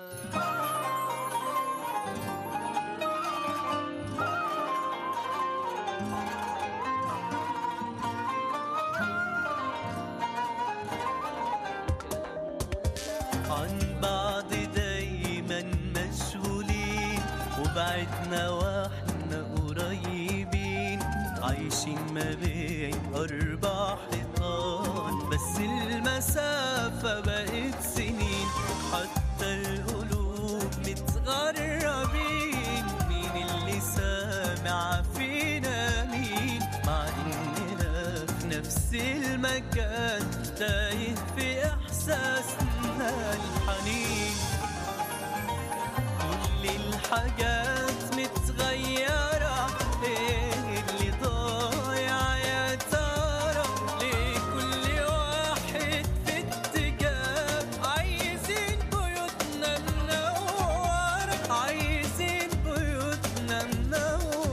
عن بعض دايما مشغولين وبعدنا واحنا قريبين عايشين ما بين أربع حيطان بس المسافة بقت سنين حتى القلوب متغربين مين اللي سامع فينا مين مع إننا في نفس المكان تايه في إحساسنا الحنين كل الحاجات متغيرة ايه اللي ضايع يا ترى ليه كل واحد في اتجاه عايزين بيوتنا منورة عايزين بيوتنا منورة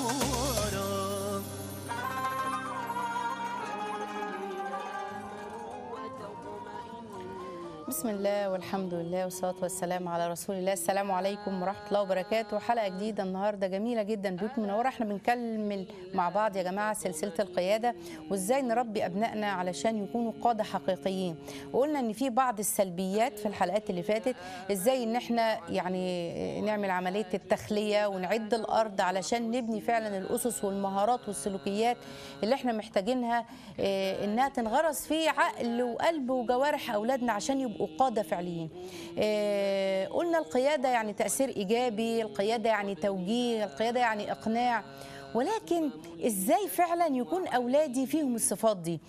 بسم الله والحمد لله والصلاة والسلام على رسول الله السلام عليكم ورحمة الله وبركاته حلقة جديدة النهاردة جميلة جدا بيوت منورة احنا بنكمل مع بعض يا جماعة سلسلة القيادة وازاي نربي أبنائنا علشان يكونوا قادة حقيقيين وقلنا ان في بعض السلبيات في الحلقات اللي فاتت ازاي ان احنا يعني نعمل عملية التخلية ونعد الأرض علشان نبني فعلا الأسس والمهارات والسلوكيات اللي احنا محتاجينها اه، انها تنغرس في عقل وقلب وجوارح أولادنا عشان يبقوا قادة فعليين آه، قلنا القيادة يعني تأثير إيجابي القيادة يعني توجيه القيادة يعني إقناع ولكن ازاي فعلا يكون اولادي فيهم الصفات دي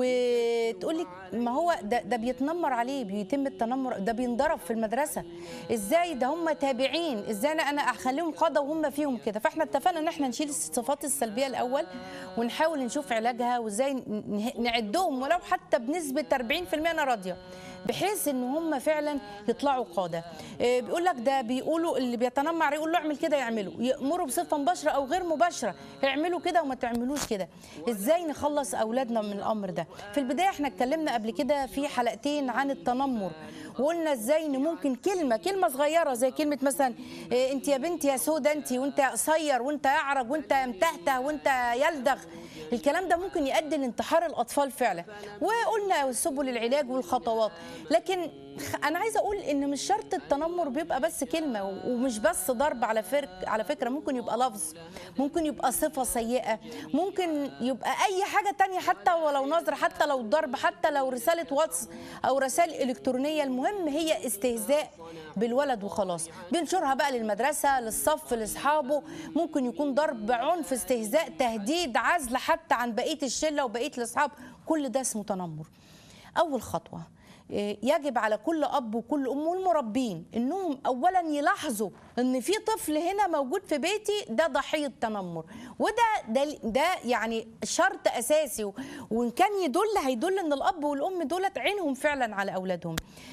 وتقول لك ما هو ده, ده بيتنمر عليه بيتم التنمر ده بينضرب في المدرسه ازاي ده هم تابعين ازاي انا انا اخليهم قاده وهم فيهم كده فاحنا اتفقنا ان احنا نشيل الصفات السلبيه الاول ونحاول نشوف علاجها وازاي ن- نعدهم ولو حتى بنسبه 40% انا راضيه بحيث ان هم فعلا يطلعوا قاده آه، بيقول لك ده بيقولوا اللي بيتنمر عليه يقول له اعمل كده يعمله يامروا بصفه مباشره او غير مباشره اعملوا كده وما تعملوش كده ازاي نخلص اولادنا من الامر ده في البدايه احنا اتكلمنا قبل كده في حلقتين عن التنمر وقلنا ازاي ان ممكن كلمه كلمه صغيره زي كلمه مثلا إيه انت يا بنتي يا سودا انت وانت قصير وانت اعرج وانت متهته وانت يلدغ الكلام ده ممكن يؤدي لانتحار الاطفال فعلا وقلنا سبل العلاج والخطوات لكن خ- انا عايزه اقول ان مش شرط التنمر بيبقى بس كلمه و- ومش بس ضرب على فرق على فكره ممكن يبقى لفظ ممكن يبقى صفه سيئه ممكن يبقى اي حاجه تانية حتى ولو نظر حتى لو ضرب حتى لو رساله واتس او رسائل الكترونيه المهم هي استهزاء بالولد وخلاص بينشرها بقى للمدرسه للصف لاصحابه ممكن يكون ضرب عنف استهزاء تهديد عزل حتى عن بقيه الشله وبقيه الاصحاب كل ده اسمه تنمر اول خطوه إيه، يجب على كل اب وكل ام والمربين انهم اولا يلاحظوا ان في طفل هنا موجود في بيتي ده ضحيه تنمر وده ده, ده يعني شرط اساسي و- وان كان يدل هيدل ان الاب والام دولت عينهم فعلا على اولادهم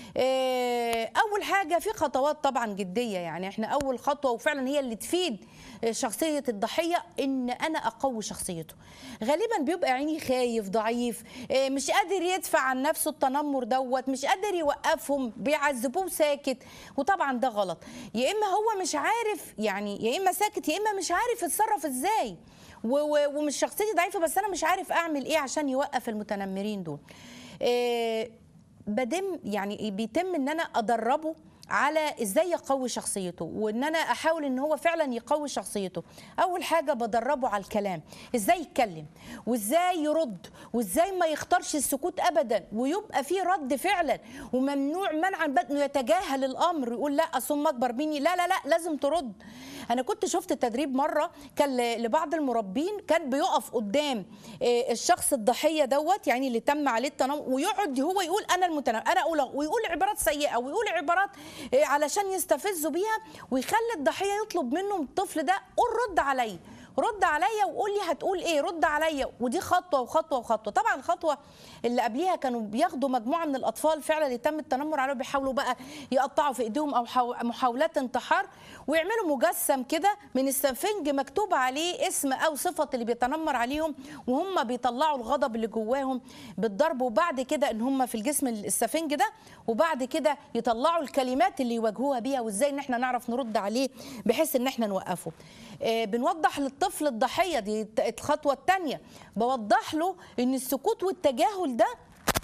إيه، اول حاجه في خطوات طبعا جديه يعني احنا اول خطوه وفعلا هي اللي تفيد شخصيه الضحيه ان انا اقوي شخصيته غالبا بيبقى عيني خايف ضعيف إيه، مش قادر يدفع عن نفسه التنمر دوت مش قادر يوقفهم بيعذبوه ساكت وطبعا ده غلط يا اما هو مش عارف يعني يا اما ساكت يا اما مش عارف يتصرف ازاي و- و- ومش شخصيتي ضعيفه بس انا مش عارف اعمل ايه عشان يوقف المتنمرين دول إيه، بدم يعني بيتم ان انا ادربه على ازاي يقوي شخصيته وان انا احاول ان هو فعلا يقوي شخصيته اول حاجه بدربه على الكلام ازاي يتكلم وازاي يرد وازاي ما يختارش السكوت ابدا ويبقى فيه رد فعلا وممنوع منعا بات انه يتجاهل الامر يقول لا اصل أم اكبر مني لا لا لا لازم ترد انا كنت شفت تدريب مره كان ل- لبعض المربين كان بيقف قدام آه، الشخص الضحيه دوت يعني اللي تم عليه التنمر ويقعد هو يقول انا المتنمر انا اقول ويقول عبارات سيئه ويقول عبارات آه، علشان يستفزوا بيها ويخلي الضحيه يطلب منه الطفل ده قول رد عليا رد عليا وقول لي هتقول ايه رد عليا ودي خطوه وخطوه وخطوه طبعا الخطوه اللي قبليها كانوا بياخدوا مجموعه من الاطفال فعلا اللي تم التنمر عليهم بيحاولوا بقى يقطعوا في ايديهم او حو- محاولات انتحار ويعملوا مجسم كده من السفنج مكتوب عليه اسم او صفه اللي بيتنمر عليهم وهم بيطلعوا الغضب اللي جواهم بالضرب وبعد كده ان هم في الجسم السفنج ده وبعد كده يطلعوا الكلمات اللي يواجهوها بيها وازاي ان احنا نعرف نرد عليه بحيث ان احنا نوقفه آه، بنوضح للطفل الضحيه دي الت- الخطوه الثانيه بوضح له ان السكوت والتجاهل ده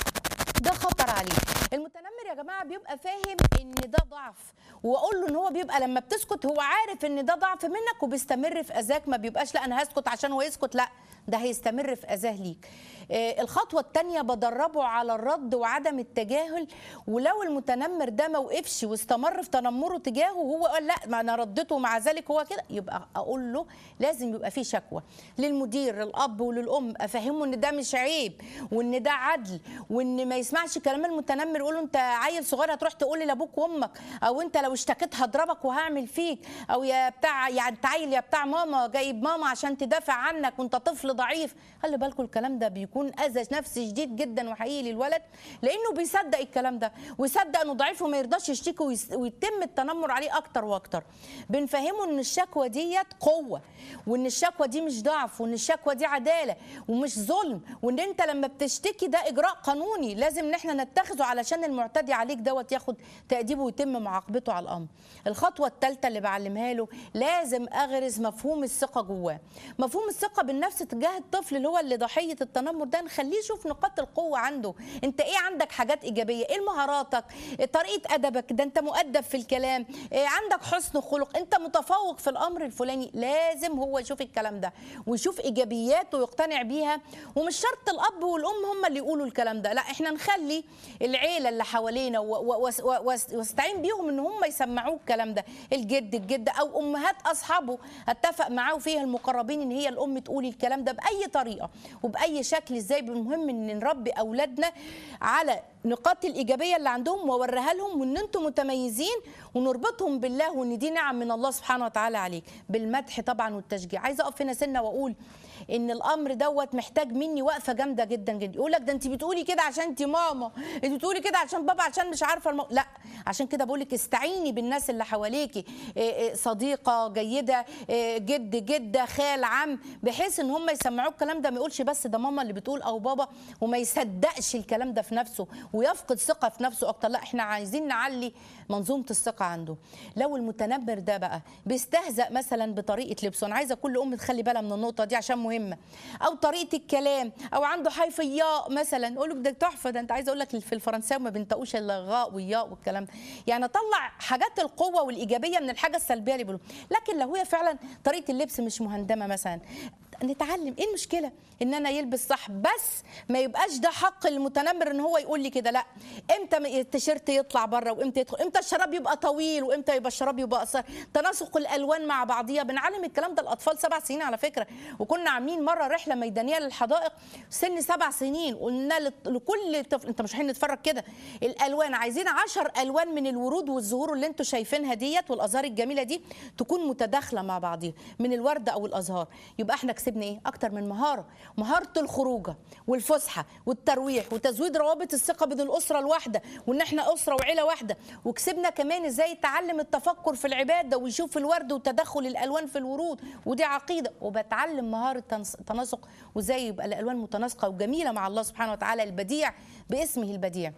ده خطر عليه المتنمر يا جماعه بيبقى فاهم ان ده ضعف واقول له ان هو بيبقى لما بتسكت هو عارف ان ده ضعف منك وبيستمر في اذاك ما بيبقاش لا انا هسكت عشان هو يسكت لا ده هيستمر في اذاه ليك آه، الخطوه الثانيه بدربه على الرد وعدم التجاهل ولو المتنمر ده ما وقفش واستمر في تنمره تجاهه وهو قال لا ما انا ردته مع ذلك هو كده يبقى اقول له لازم يبقى في شكوى للمدير للاب وللام افهمه ان ده مش عيب وان ده عدل وان ما يسمعش كلام المتنمر يقول له انت عيل صغير هتروح تقول لي لابوك وامك او انت لو اشتكيت هضربك وهعمل فيك او يا بتاع يعني انت عيل يا بتاع ماما جايب ماما عشان تدافع عنك وانت طفل ضعيف خلي بالكم الكلام ده بيكون اذى نفسي شديد جدا وحقيقي للولد لانه بيصدق الكلام ده ويصدق انه ضعيف وما يرضاش يشتكي ويس- ويتم التنمر عليه اكتر واكتر بنفهمه ان الشكوى ديت قوه وان الشكوى دي مش ضعف وان الشكوى دي عداله ومش ظلم وان انت لما بتشتكي ده اجراء قانوني لازم ان احنا نتخذه علشان المعتدي عليك دوت ياخد تاديبه ويتم معاقبته على الامر الخطوه الثالثه اللي بعلمها له لازم اغرز مفهوم الثقه جواه مفهوم الثقه بالنفس تجاه الطفل اللي هو اللي ضحيه التنمر ده نخليه يشوف نقاط القوه عنده انت ايه عندك حاجات ايجابيه ايه مهاراتك إيه طريقه ادبك ده انت مؤدب في الكلام إيه عندك حسن خلق انت متفوق في الامر الفلاني لازم هو يشوف الكلام ده ويشوف ايجابيات ويقتنع بيها ومش شرط الاب والام هم اللي يقولوا الكلام ده لا احنا نخلي العيله اللي حوالينا و- و- وس- و- وس- واستعين بيهم ان هم يسمعوه الكلام ده الجد الجده او امهات اصحابه اتفق معاه فيها المقربين ان هي الام تقول الكلام ده باي طريقه وباي شكل ازاي المهم ان نربي اولادنا على نقاط الايجابيه اللي عندهم واوريها لهم وان انتم متميزين ونربطهم بالله وان دي نعم من الله سبحانه وتعالى عليك بالمدح طبعا والتشجيع عايزه اقف هنا سنه واقول ان الامر دوت محتاج مني وقفه جامده جدا جدا يقول لك ده انت بتقولي كده عشان انت ماما انت بتقولي كده عشان بابا عشان مش عارفه المو... لا عشان كده بقول لك استعيني بالناس اللي حواليكي إيه إيه صديقه جيده إيه جد جده خال عم بحيث ان هم يسمعوه الكلام ده ما يقولش بس ده ماما اللي بتقول او بابا وما يصدقش الكلام ده في نفسه ويفقد ثقه في نفسه اكتر لا احنا عايزين نعلي منظومه الثقه عنده لو المتنمر ده بقى بيستهزأ مثلا بطريقه لبسه انا عايزه كل ام تخلي بالها من النقطه دي عشان مهمه او طريقه الكلام او عنده حيفياء مثلا اقول لك ده تحفه ده انت عايزه اقول لك في الفرنساوي ما بنطقوش الا غاء وياء والكلام ده يعني اطلع حاجات القوه والايجابيه من الحاجه السلبيه اللي بيقولوا لكن لو هي فعلا طريقه اللبس مش مهندمه مثلا نتعلم ايه المشكله ان انا يلبس صح بس ما يبقاش ده حق المتنمر ان هو يقول لي كده لا امتى التيشيرت يطلع بره وامتى يدخل امتى الشراب يبقى طويل وامتى يبقى الشراب يبقى قصير تناسق الالوان مع بعضيها بنعلم الكلام ده الاطفال سبع سنين على فكره وكنا عاملين مره رحله ميدانيه للحدائق سن سبع سنين قلنا لت- لكل طفل انت مش رايحين نتفرج كده الالوان عايزين عشر الوان من الورود والزهور اللي انتوا شايفينها ديت والازهار الجميله دي تكون متداخله مع بعضيها من الورد او الازهار يبقى احنا كسبنا ايه اكتر من مهاره مهاره الخروجه والفسحه والترويح وتزويد روابط الثقه بين الاسره الواحده وان احنا اسره وعيله واحده وكسبنا كمان ازاي يتعلم التفكر في العباده ويشوف الورد وتدخل الالوان في الورود ودي عقيده وبتعلم مهاره تنس- تناسق وازاي يبقى الالوان متناسقه وجميله مع الله سبحانه وتعالى البديع باسمه البديع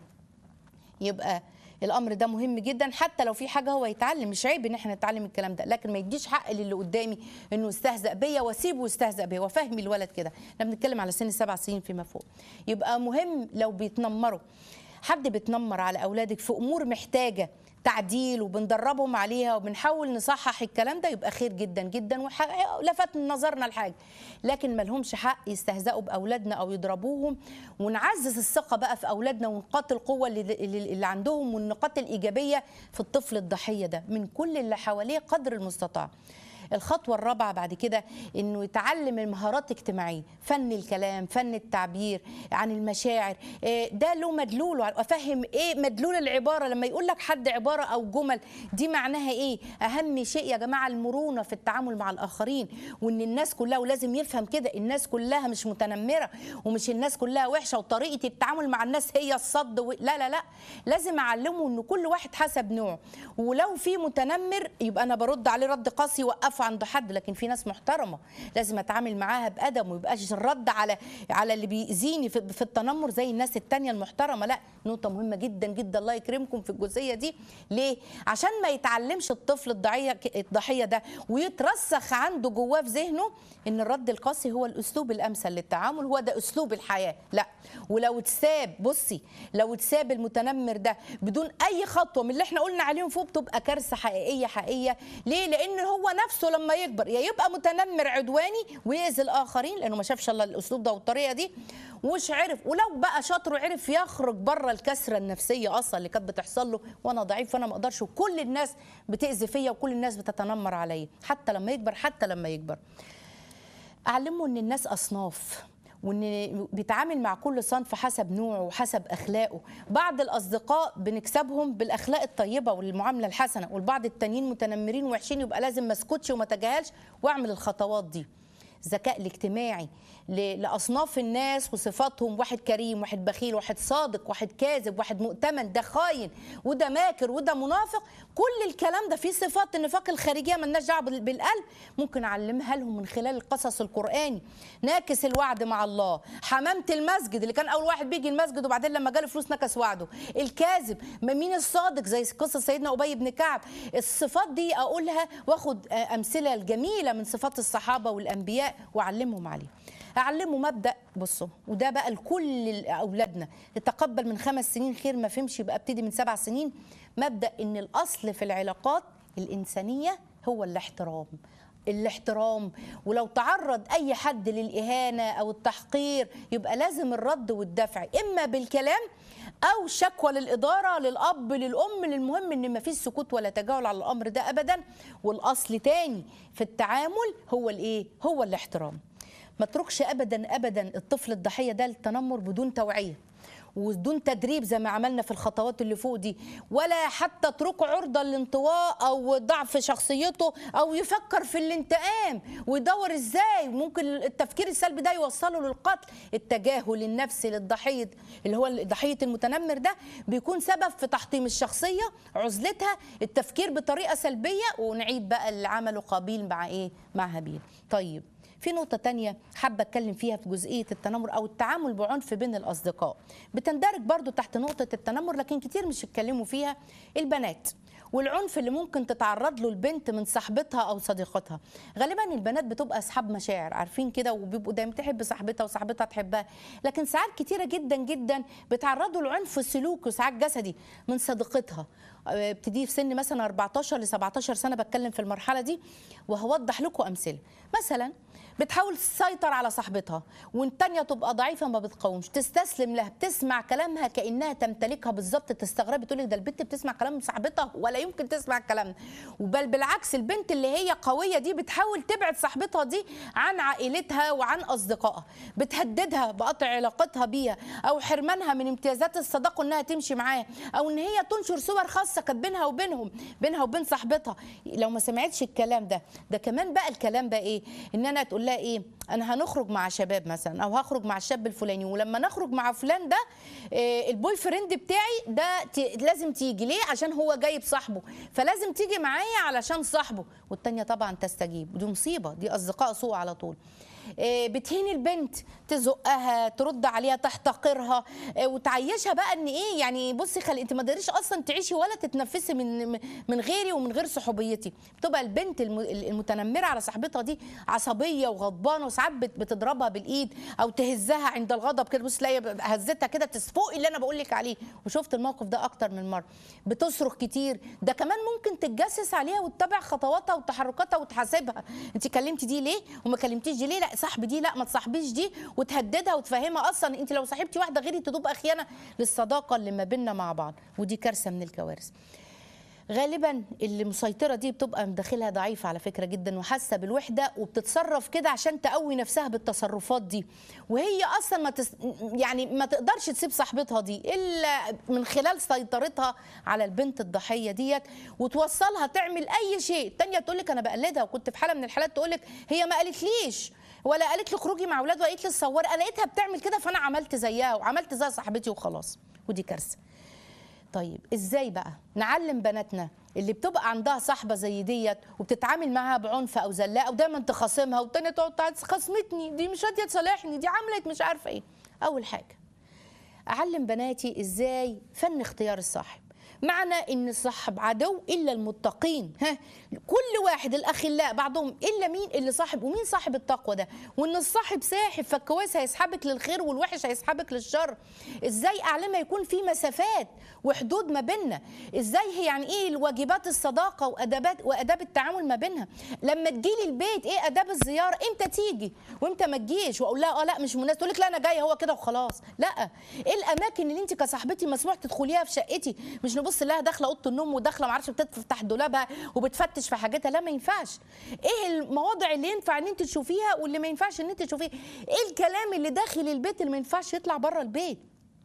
يبقى الامر ده مهم جدا حتى لو في حاجه هو يتعلم مش عيب ان احنا نتعلم الكلام ده لكن ما يديش حق للي قدامي انه يستهزأ بيا واسيبه يستهزأ بيا وفهمي الولد كده احنا بنتكلم على سن سبع سنين فيما فوق يبقى مهم لو بيتنمروا حد بيتنمر على اولادك في امور محتاجه تعديل وبندربهم عليها وبنحاول نصحح الكلام ده يبقى خير جدا جدا ولفت نظرنا لحاجه لكن ما لهمش حق يستهزئوا باولادنا او يضربوهم ونعزز الثقه بقى في اولادنا ونقاط القوه اللي, اللي اللي عندهم والنقاط الايجابيه في الطفل الضحيه ده من كل اللي حواليه قدر المستطاع الخطوه الرابعه بعد كده انه يتعلم المهارات الاجتماعيه فن الكلام فن التعبير عن المشاعر إيه، ده له مدلول افهم ايه مدلول العباره لما يقول لك حد عباره او جمل دي معناها ايه اهم شيء يا جماعه المرونه في التعامل مع الاخرين وان الناس كلها ولازم يفهم كده الناس كلها مش متنمره ومش الناس كلها وحشه وطريقه التعامل مع الناس هي الصد و... لا لا لا لازم اعلمه ان كل واحد حسب نوعه ولو في متنمر يبقى انا برد عليه رد قاسي وقفه عند حد لكن في ناس محترمه لازم اتعامل معاها بادب وما يبقاش الرد على على اللي بيأذيني في, في التنمر زي الناس التانية المحترمه لا نقطه مهمه جدا جدا الله يكرمكم في الجزئيه دي ليه عشان ما يتعلمش الطفل الضحيه الضحيه ده ويترسخ عنده جواه في ذهنه ان الرد القاسي هو الاسلوب الامثل للتعامل هو ده اسلوب الحياه لا ولو اتساب بصي لو اتساب المتنمر ده بدون اي خطوه من اللي احنا قلنا عليهم فوق بتبقى كارثه حقيقيه حقيقيه ليه لان هو نفسه لما يكبر يا يبقى متنمر عدواني ويأذي الاخرين لانه ما شافش الا الاسلوب ده والطريقه دي ومش عرف ولو بقى شاطر وعرف يخرج بره الكسره النفسيه اصلا اللي كانت بتحصل له وانا ضعيف وانا ما اقدرش وكل الناس بتأذي فيا وكل الناس بتتنمر عليا حتى لما يكبر حتى لما يكبر اعلمه ان الناس اصناف وان بيتعامل مع كل صنف حسب نوعه وحسب اخلاقه بعض الاصدقاء بنكسبهم بالاخلاق الطيبه والمعامله الحسنه والبعض التانيين متنمرين ووحشين يبقى لازم ما اسكتش وما اتجاهلش واعمل الخطوات دي الذكاء الاجتماعي ل- لاصناف الناس وصفاتهم واحد كريم واحد بخيل واحد صادق واحد كاذب واحد مؤتمن ده خاين وده ماكر وده منافق كل الكلام ده فيه صفات النفاق الخارجيه مالناش دعوه بال- بالقلب ممكن اعلمها لهم من خلال القصص القراني ناكس الوعد مع الله حمامه المسجد اللي كان اول واحد بيجي المسجد وبعدين لما جاله فلوس نكس وعده الكاذب ما مين الصادق زي قصه سيدنا ابي بن كعب الصفات دي اقولها واخد آه، امثله الجميله من صفات الصحابه والانبياء واعلمهم عليها اعلمه مبدا بصوا وده بقى لكل اولادنا يتقبل من خمس سنين خير ما فهمش يبقى ابتدي من سبع سنين مبدا ان الاصل في العلاقات الانسانيه هو الاحترام الاحترام ولو تعرض اي حد للاهانه او التحقير يبقى لازم الرد والدفع اما بالكلام او شكوى للاداره للاب للام للمهم ان ما فيش سكوت ولا تجاهل على الامر ده ابدا والاصل تاني في التعامل هو الايه هو الاحترام ما تركش ابدا ابدا الطفل الضحيه ده للتنمر بدون توعيه وبدون تدريب زي ما عملنا في الخطوات اللي فوق دي ولا حتى اتركه عرضه للانطواء او ضعف شخصيته او يفكر في الانتقام ويدور ازاي ممكن التفكير السلبي ده يوصله للقتل التجاهل النفسي للضحيه اللي هو ضحيه المتنمر ده بيكون سبب في تحطيم الشخصيه عزلتها التفكير بطريقه سلبيه ونعيد بقى اللي عمله قابيل مع ايه مع هابيل طيب في نقطة تانية حابة أتكلم فيها في جزئية التنمر أو التعامل بعنف بين الأصدقاء بتندرج برضو تحت نقطة التنمر لكن كتير مش يتكلموا فيها البنات والعنف اللي ممكن تتعرض له البنت من صاحبتها او صديقتها غالبا البنات بتبقى اصحاب مشاعر عارفين كده وبيبقوا دايما تحب صاحبتها وصاحبتها تحبها لكن ساعات كتيره جدا جدا بيتعرضوا لعنف سلوكي وساعات جسدي من صديقتها آه، ابتدي في سن مثلا 14 ل 17 سنه بتكلم في المرحله دي وهوضح لكم امثله مثلا بتحاول تسيطر على صاحبتها والتانية تبقى ضعيفة ما بتقاومش تستسلم لها بتسمع كلامها كأنها تمتلكها بالظبط تستغربي تقول لك ده البنت بتسمع كلام صاحبتها ولا يمكن تسمع الكلام وبل بالعكس البنت اللي هي قوية دي بتحاول تبعد صاحبتها دي عن عائلتها وعن أصدقائها بتهددها بقطع علاقتها بيها أو حرمانها من امتيازات الصداقة إنها تمشي معاه أو إن هي تنشر صور خاصة كانت بينها وبينهم بينها وبين صاحبتها لو ما سمعتش الكلام ده ده كمان بقى الكلام بقى إيه إن أنا تقول لها ايه انا هنخرج مع شباب مثلا او هخرج مع الشاب الفلاني ولما نخرج مع فلان ده إيه البوي فريند بتاعي ده ت- لازم تيجي ليه عشان هو جايب صاحبه فلازم تيجي معايا علشان صاحبه والتانية طبعا تستجيب ودي مصيبه دي اصدقاء سوء على طول إيه بتهين البنت تزقها ترد عليها تحتقرها إيه وتعيشها بقى ان ايه يعني بصي خلي انت ما تقدريش اصلا تعيشي ولا تتنفسي من من غيري ومن غير صحوبيتي بتبقى البنت الم- المتنمره على صاحبتها دي عصبيه وغضبانه وساعات بت- بتضربها بالايد او تهزها عند الغضب كده بص تلاقي هزتها كده تسفوقي اللي انا بقول لك عليه وشفت الموقف ده اكتر من مره بتصرخ كتير ده كمان ممكن تتجسس عليها وتتابع خطواتها وتحركاتها وتحاسبها انت كلمتي دي ليه وما كلمتيش دي ليه لا صاحبي دي لا ما تصاحبيش دي وتهددها وتفهمها اصلا انت لو صاحبتي واحده غيري تبقى خيانه للصداقه اللي ما بيننا مع بعض ودي كارثه من الكوارث غالبا اللي مسيطره دي بتبقى مداخلها ضعيفه على فكره جدا وحاسه بالوحده وبتتصرف كده عشان تقوي نفسها بالتصرفات دي وهي اصلا ما تس... يعني ما تقدرش تسيب صاحبتها دي الا من خلال سيطرتها على البنت الضحيه ديت وتوصلها تعمل اي شيء التانيه تقول لك انا بقلدها وكنت في حاله من الحالات تقول لك هي ما قالتليش ولا قالت لي خروجي مع اولاد ولا قالت لي تصوري انا لقيتها بتعمل كده فانا عملت زيها وعملت زي صاحبتي وخلاص ودي كارثه طيب ازاي بقى نعلم بناتنا اللي بتبقى عندها صاحبه زي ديت وبتتعامل معاها بعنف او زلاقه ودايما تخاصمها والتانيه تقعد تعد خصمتني دي مش راضيه تصالحني دي عملت مش عارفه ايه اول حاجه اعلم بناتي ازاي فن اختيار الصاحب معنى ان الصاحب عدو الا المتقين ها كل واحد الاخلاء بعضهم الا مين اللي صاحب ومين صاحب التقوى ده وان الصاحب ساحب فالكويس هيسحبك للخير والوحش هيسحبك للشر ازاي اعلمها يكون في مسافات وحدود ما بيننا ازاي هي يعني ايه الواجبات الصداقه وادابات واداب التعامل ما بينها لما تجيلي البيت ايه اداب الزياره امتى تيجي وامتى ما تجيش واقول لها اه لا مش مناسب تقول لك لا انا جايه هو كده وخلاص لا ايه الاماكن اللي انت كصاحبتي مسموح تدخليها في شقتي مش نبص لها داخله اوضه النوم وداخله ما اعرفش بتفتح دولابها وبتفتش في حاجاتها لا ما ينفعش ايه المواضع اللي ينفع ان انت تشوفيها واللي ما ينفعش ان انت تشوفيه ايه الكلام اللي داخل البيت اللي ما ينفعش يطلع بره البيت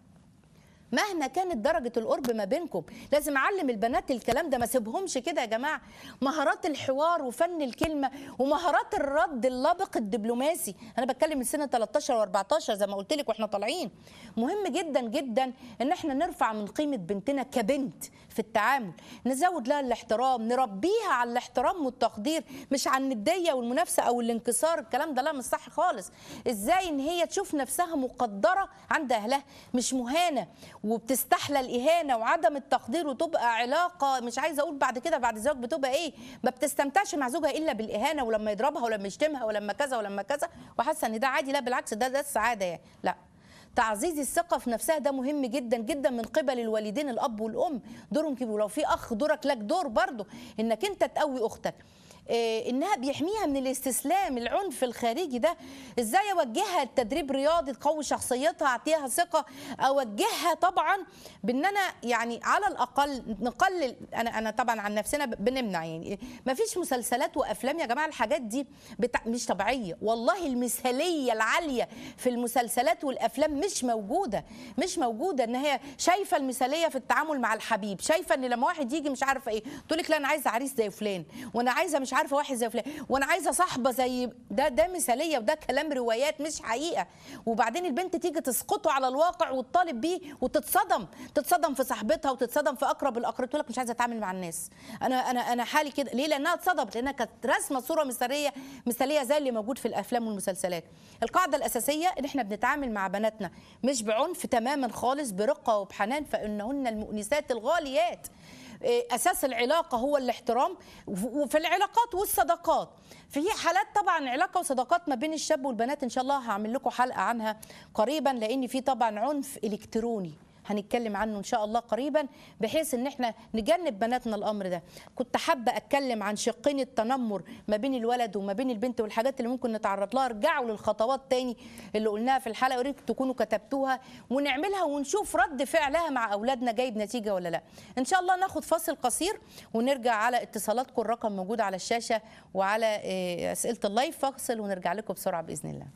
مهما كانت درجة القرب ما بينكم لازم أعلم البنات الكلام ده ما سيبهمش كده يا جماعة مهارات الحوار وفن الكلمة ومهارات الرد اللبق الدبلوماسي أنا بتكلم من سنة 13 و14 زي ما قلت لك وإحنا طالعين مهم جدا جدا إن إحنا نرفع من قيمة بنتنا كبنت في التعامل نزود لها الاحترام نربيها على الاحترام والتقدير مش على الندية والمنافسة أو الانكسار الكلام ده لا مش صح خالص إزاي إن هي تشوف نفسها مقدرة عند أهلها مش مهانة وبتستحلى الاهانه وعدم التقدير وتبقى علاقه مش عايزه اقول بعد كده بعد الزواج بتبقى ايه ما بتستمتعش مع زوجها الا بالاهانه ولما يضربها ولما يشتمها ولما كذا ولما كذا وحاسه ان ده عادي لا بالعكس ده ده السعاده يعني لا تعزيز الثقه في نفسها ده مهم جدا جدا من قبل الوالدين الاب والام دورهم كبير ولو في اخ دورك لك دور برضه انك انت تقوي اختك إيه انها بيحميها من الاستسلام العنف الخارجي ده ازاي اوجهها التدريب رياضي تقوي شخصيتها اعطيها ثقه اوجهها طبعا بان انا يعني على الاقل نقلل انا انا طبعا عن نفسنا بنمنع يعني ما فيش مسلسلات وافلام يا جماعه الحاجات دي بتاع مش طبيعيه والله المثاليه العاليه في المسلسلات والافلام مش موجوده مش موجوده ان هي شايفه المثاليه في التعامل مع الحبيب شايفه ان لما واحد يجي مش عارفه ايه تقول لك لا انا عايزه عريس زي فلان وانا عايزه مش عارفه واحد زي فلان وانا عايزه صاحبه زي ده ده مثاليه وده كلام روايات مش حقيقه وبعدين البنت تيجي تسقطه على الواقع وتطالب بيه وتتصدم تتصدم في صاحبتها وتتصدم في اقرب الاقرب تقول لك مش عايزه اتعامل مع الناس انا انا انا حالي كده ليه لانها اتصدمت لانها كانت راسمه صوره مثاليه مثاليه زي اللي موجود في الافلام والمسلسلات القاعده الاساسيه ان احنا بنتعامل مع بناتنا مش بعنف تماما خالص برقه وبحنان فانهن المؤنسات الغاليات اساس العلاقه هو الاحترام وفي العلاقات والصداقات في حالات طبعا علاقه وصداقات ما بين الشاب والبنات ان شاء الله هعمل لكم حلقه عنها قريبا لان في طبعا عنف الكتروني هنتكلم عنه ان شاء الله قريبا بحيث ان احنا نجنب بناتنا الامر ده كنت حابه اتكلم عن شقين التنمر ما بين الولد وما بين البنت والحاجات اللي ممكن نتعرض لها ارجعوا للخطوات تاني اللي قلناها في الحلقه يا ريت تكونوا كتبتوها ونعملها ونشوف رد فعلها مع اولادنا جايب نتيجه ولا لا ان شاء الله ناخد فاصل قصير ونرجع على اتصالاتكم الرقم موجود على الشاشه وعلى اسئله اللايف فاصل ونرجع لكم بسرعه باذن الله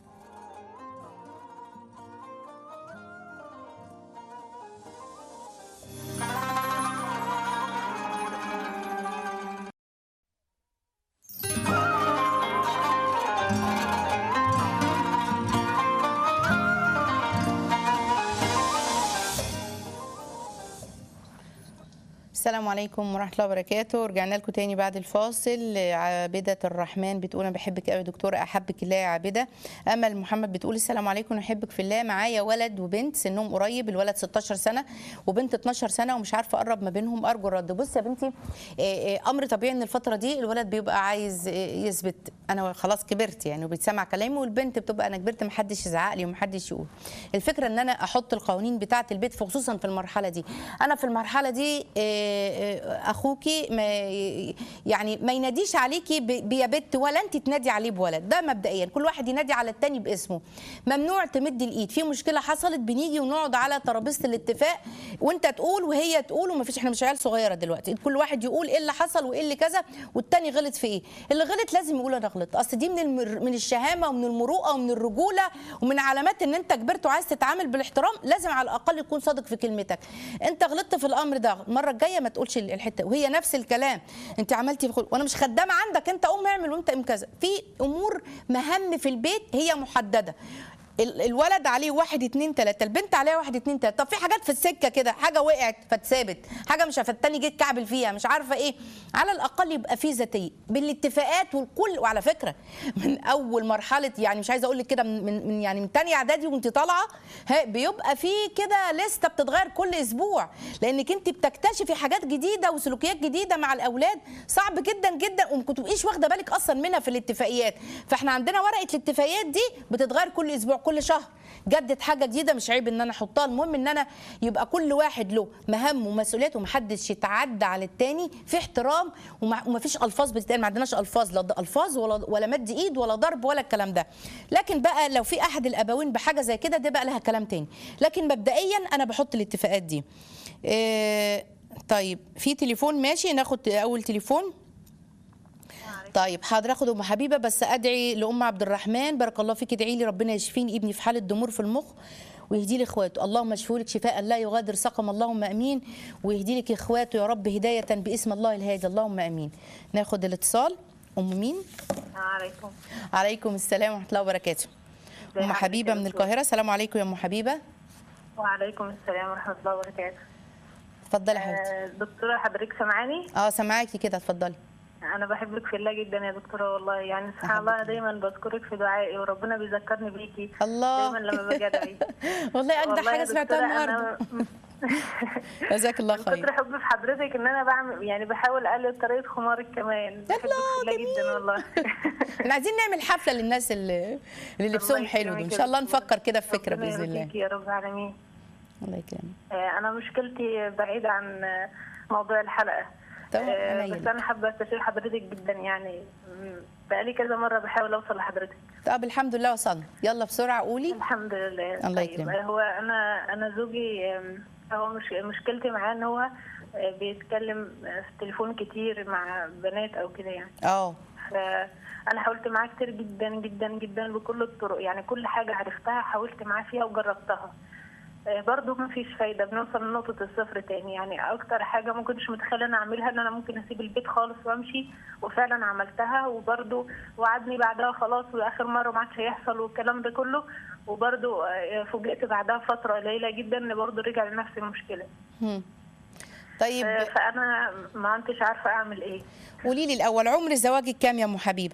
السلام عليكم ورحمه الله وبركاته رجعنا لكم تاني بعد الفاصل عابده الرحمن بتقول انا بحبك قوي يا دكتوره احبك الله يا عابده امل محمد بتقول السلام عليكم احبك في الله معايا ولد وبنت سنهم قريب الولد 16 سنه وبنت 12 سنه ومش عارفه اقرب ما بينهم ارجو الرد بص يا بنتي امر طبيعي ان الفتره دي الولد بيبقى عايز يثبت انا خلاص كبرت يعني وبيتسمع كلامي والبنت بتبقى انا كبرت محدش يزعق لي ومحدش يقول الفكره ان انا احط القوانين بتاعه البيت خصوصا في المرحله دي انا في المرحله دي آه، اخوكي ما يعني ما يناديش عليكي ب- بيا بت ولا انت تنادي عليه بولد ده مبدئيا كل واحد ينادي على التاني باسمه ممنوع تمد الايد في مشكله حصلت بنيجي ونقعد على ترابيزه الاتفاق وانت تقول وهي تقول وما فيش احنا مش عيال صغيره دلوقتي كل واحد يقول ايه اللي حصل وايه اللي كذا والتاني غلط في ايه اللي غلط لازم يقول انا غلط اصل دي من المر... من الشهامه ومن المروءه ومن الرجوله ومن علامات ان انت كبرت وعايز تتعامل بالاحترام لازم على الاقل تكون صادق في كلمتك انت غلطت في الامر ده المره الجايه ما تقولش الحته وهي نفس الكلام انت عملتي بخل... وانا مش خدامه عندك انت قوم اعمل وانت قوم كذا في امور مهام في البيت هي محدده ال- الولد عليه واحد اتنين تلاته البنت عليها واحد اتنين تلاته طب في حاجات في السكه كده حاجه وقعت فاتثابت حاجه مش عارفه التاني جه اتكعبل فيها مش عارفه ايه على الاقل يبقى في ذاتيه بالاتفاقات والكل وعلى فكره من اول مرحله يعني مش عايزه اقول لك كده من, من من يعني من تانية اعدادي وانت طالعه ها، بيبقى في كده لسته بتتغير كل اسبوع لانك انت بتكتشفي حاجات جديده وسلوكيات جديده مع الاولاد صعب جدا جدا وما تبقيش واخده بالك اصلا منها في الاتفاقيات فاحنا عندنا ورقه الاتفاقيات دي بتتغير كل اسبوع كل شهر جدد حاجه جديده مش عيب ان انا احطها المهم ان انا يبقى كل واحد له مهام ومسؤوليات ومحدش يتعدى على التاني في احترام وما ومفيش الفاظ بتتقال ما عندناش الفاظ لا ض- الفاظ ولا ولا مد ايد ولا ضرب ولا الكلام ده لكن بقى لو في احد الابوين بحاجه زي كده ده بقى لها كلام تاني لكن مبدئيا انا بحط الاتفاقات دي إيه طيب في تليفون ماشي ناخد اول تليفون طيب حاضر اخد ام حبيبه بس ادعي لام عبد الرحمن بارك الله فيك ادعي لي ربنا يشفيني ابني في حاله ضمور في المخ ويهدي لي اخواته اللهم اشفه لك شفاء لا يغادر سقم اللهم امين ويهدي لك اخواته يا رب هدايه باسم الله الهادي اللهم امين ناخد الاتصال ام مين عليكم عليكم السلام ورحمه الله وبركاته ازي ام حضرتك حبيبه يا من دكتور؟ القاهره السلام عليكم يا ام حبيبه وعليكم السلام ورحمة الله وبركاته اتفضلي يا حبيبتي آه، دكتورة حضرتك سامعاني اه سامعاكي كده اتفضلي أنا بحبك في الله جدا يا دكتورة والله يعني سبحان الله أنا دايما بذكرك في دعائي وربنا بيذكرني بيكي الله دايما لما باجي أدعي والله اجدع والله يا حاجه سمعتها دكتورة النهارده أنا جزاك الله من خير كتر حبي في حضرتك إن أنا بعمل يعني بحاول أقلد طريقة خمارك كمان بحبك في الله جدا والله احنا عايزين نعمل حفله للناس اللي اللي لبسهم الله حلو دول ان يكرمك شاء يا الله دكتورة. نفكر كده في فكره ربنا باذن الله يرضيكي يا رب العالمين الله يكرمك آه، أنا مشكلتي بعيدة عن آه، موضوع الحلقة طبعا، آه، عينيا بس لك. أنا حابة أستشير حضرتك جدا يعني مم، بقالي كذا مرة بحاول أوصل لحضرتك طب الحمد لله وصلنا يلا بسرعه قولي الحمد لله الله طيب، يكرمك. هو أنا أنا زوجي آم، هو مش مشكلتي معاه إن هو آه، بيتكلم آه، في التليفون كتير مع بنات أو كده يعني اه فأنا حاولت معاه كتير جدا جدا جدا بكل الطرق يعني كل حاجة عرفتها حاولت معاه فيها وجربتها آه، برضه ما فيش فايدة بنوصل لنقطة الصفر تاني يعني أكتر حاجة ما كنتش متخيلة أنا أعملها إن أنا ممكن أسيب البيت خالص وأمشي وفعلا عملتها وبرضه وعدني بعدها خلاص وآخر مرة ما عادش هيحصل والكلام ده كله وبرضه آه، فوجئت بعدها فترة قليلة جدا إن برضه رجع لنفس المشكلة هم. طيب آه، فأنا ما كنتش عارفة أعمل إيه قولي لي الاول عمر زواجك كام يا ام حبيبه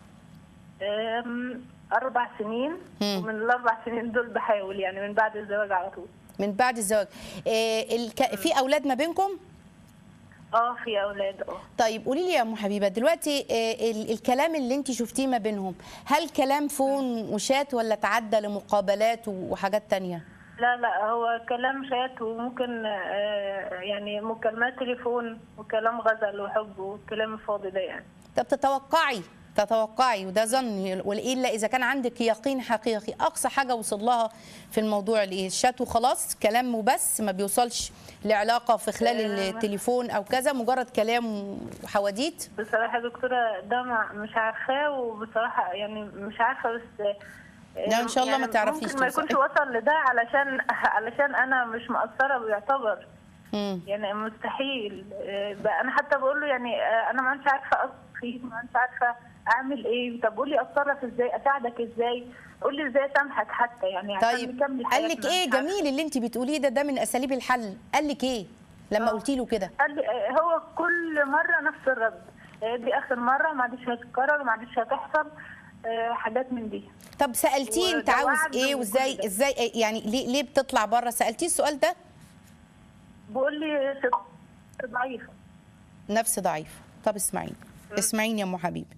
آم، أربع سنين مم. ومن الأربع سنين دول بحاول يعني من بعد الزواج على طول من بعد الزواج إيه الك... في اولاد ما بينكم اه في أولاد اه طيب قولي لي يا ام حبيبه دلوقتي إيه ال... الكلام اللي انت شفتيه ما بينهم هل كلام فون وشات ولا تعدى لمقابلات وحاجات تانية لا لا هو كلام شات وممكن آه، يعني مكالمات تليفون وكلام غزل وحب والكلام الفاضي ده يعني طب تتوقعي تتوقعي وده ظن والا اذا كان عندك يقين حقيقي اقصى حاجه وصل لها في الموضوع الايه الشات وخلاص كلام وبس ما بيوصلش لعلاقه في خلال التليفون او كذا مجرد كلام وحواديت بصراحة يا دكتورة ده ما- مش عارفاه وبصراحة يعني مش عارفة بس آه، لا، إن شاء الله ما يعني تعرفيش ممكن ما توصلي. يكونش وصل لده علشان علشان أنا مش مقصرة بيعتبر مم. يعني مستحيل آه، بقى انا حتى بقول له يعني آه، انا ما انتش عارفه اثق فيك ما انتش عارفه اعمل ايه طب قول لي اتصرف ازاي اساعدك ازاي قول لي ازاي اسامحك حتى يعني عشان طيب نكمل قال لك حياتنا. ايه مش عارفة. جميل اللي انت بتقوليه ده ده من اساليب الحل قال لك ايه لما آه. قلتي له كده قال لي آه، هو كل مره نفس الرد آه، دي اخر مره ما عادش هتتكرر ما عادش هتحصل آه، حاجات من دي طب سالتيه انت وده عاوز وعد ايه وكل وازاي ده. ازاي إيه يعني ليه ليه بتطلع بره سالتيه السؤال ده بقول لي ست- ضعيفه نفس ضعيف طب اسمعيني اسمعيني يا ام حبيبي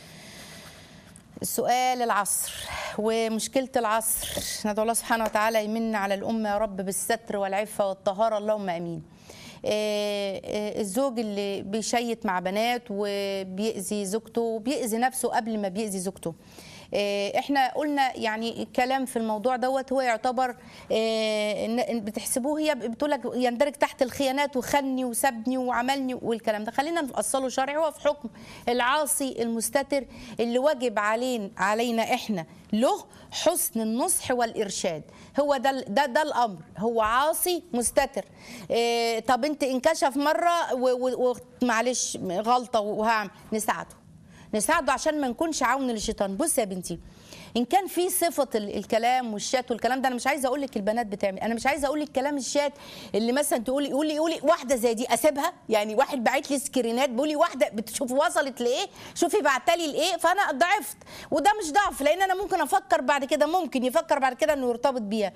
السؤال العصر ومشكلة العصر ندعو الله سبحانه وتعالى يمن على الأمة يا رب بالستر والعفة والطهارة اللهم أمين آه، آه، الزوج اللي بيشيت مع بنات وبيأذي زوجته وبيأذي نفسه قبل ما بيأذي زوجته آه، احنا قلنا يعني الكلام في الموضوع دوت هو يعتبر آه، إن- إن بتحسبوه هي بتقول لك يندرج تحت الخيانات وخني وسبني وعملني والكلام ده خلينا نفصله شرعي هو في حكم العاصي المستتر اللي واجب علينا علينا احنا له حسن النصح والارشاد هو ده ال- ده ده الامر هو عاصي مستتر إيه طب انت انكشف مره و- و- ومعلش غلطه وهعمل نساعده نساعده عشان ما نكونش عون للشيطان بص يا بنتي ان كان في صفه ال- الكلام والشات والكلام ده انا مش عايزه اقول لك البنات بتعمل انا مش عايزه اقول لك كلام الشات اللي مثلا تقولي يقولي يقولي واحده زي دي اسيبها يعني واحد باعت لي سكرينات بيقول لي واحده بتشوف وصلت لايه شوفي بعتلي لايه فانا ضعفت وده مش ضعف لان انا ممكن افكر بعد كده ممكن يفكر بعد كده انه يرتبط بيها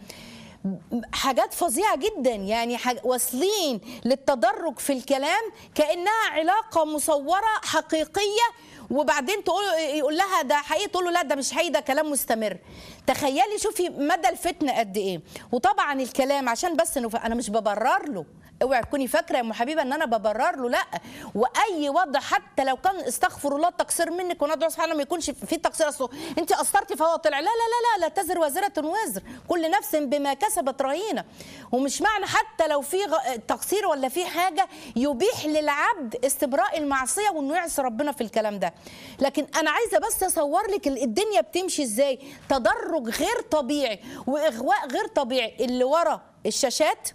حاجات فظيعه جدا يعني حاج... واصلين للتدرج في الكلام كانها علاقه مصوره حقيقيه وبعدين تقول يقول لها ده حقيقي تقول له لا ده مش حقيقي ده كلام مستمر تخيلي شوفي مدى الفتنه قد ايه وطبعا الكلام عشان بس انه انا مش ببرر له اوعي تكوني فاكره يا ام حبيبه ان انا ببرر له لا واي وضع حتى لو كان استغفر الله التقصير منك وندعو سبحانه ما يكونش في تقصير اصله انت قصرتي فهو طلع لا لا لا لا لا تزر وازره وزر كل نفس بما كسبت رهينه ومش معنى حتى لو في غ- تقصير ولا في حاجه يبيح للعبد استبراء المعصيه وانه يعصي ربنا في الكلام ده لكن انا عايزه بس اصور لك ال- الدنيا بتمشي ازاي تدرج غير طبيعي واغواء غير طبيعي اللي ورا الشاشات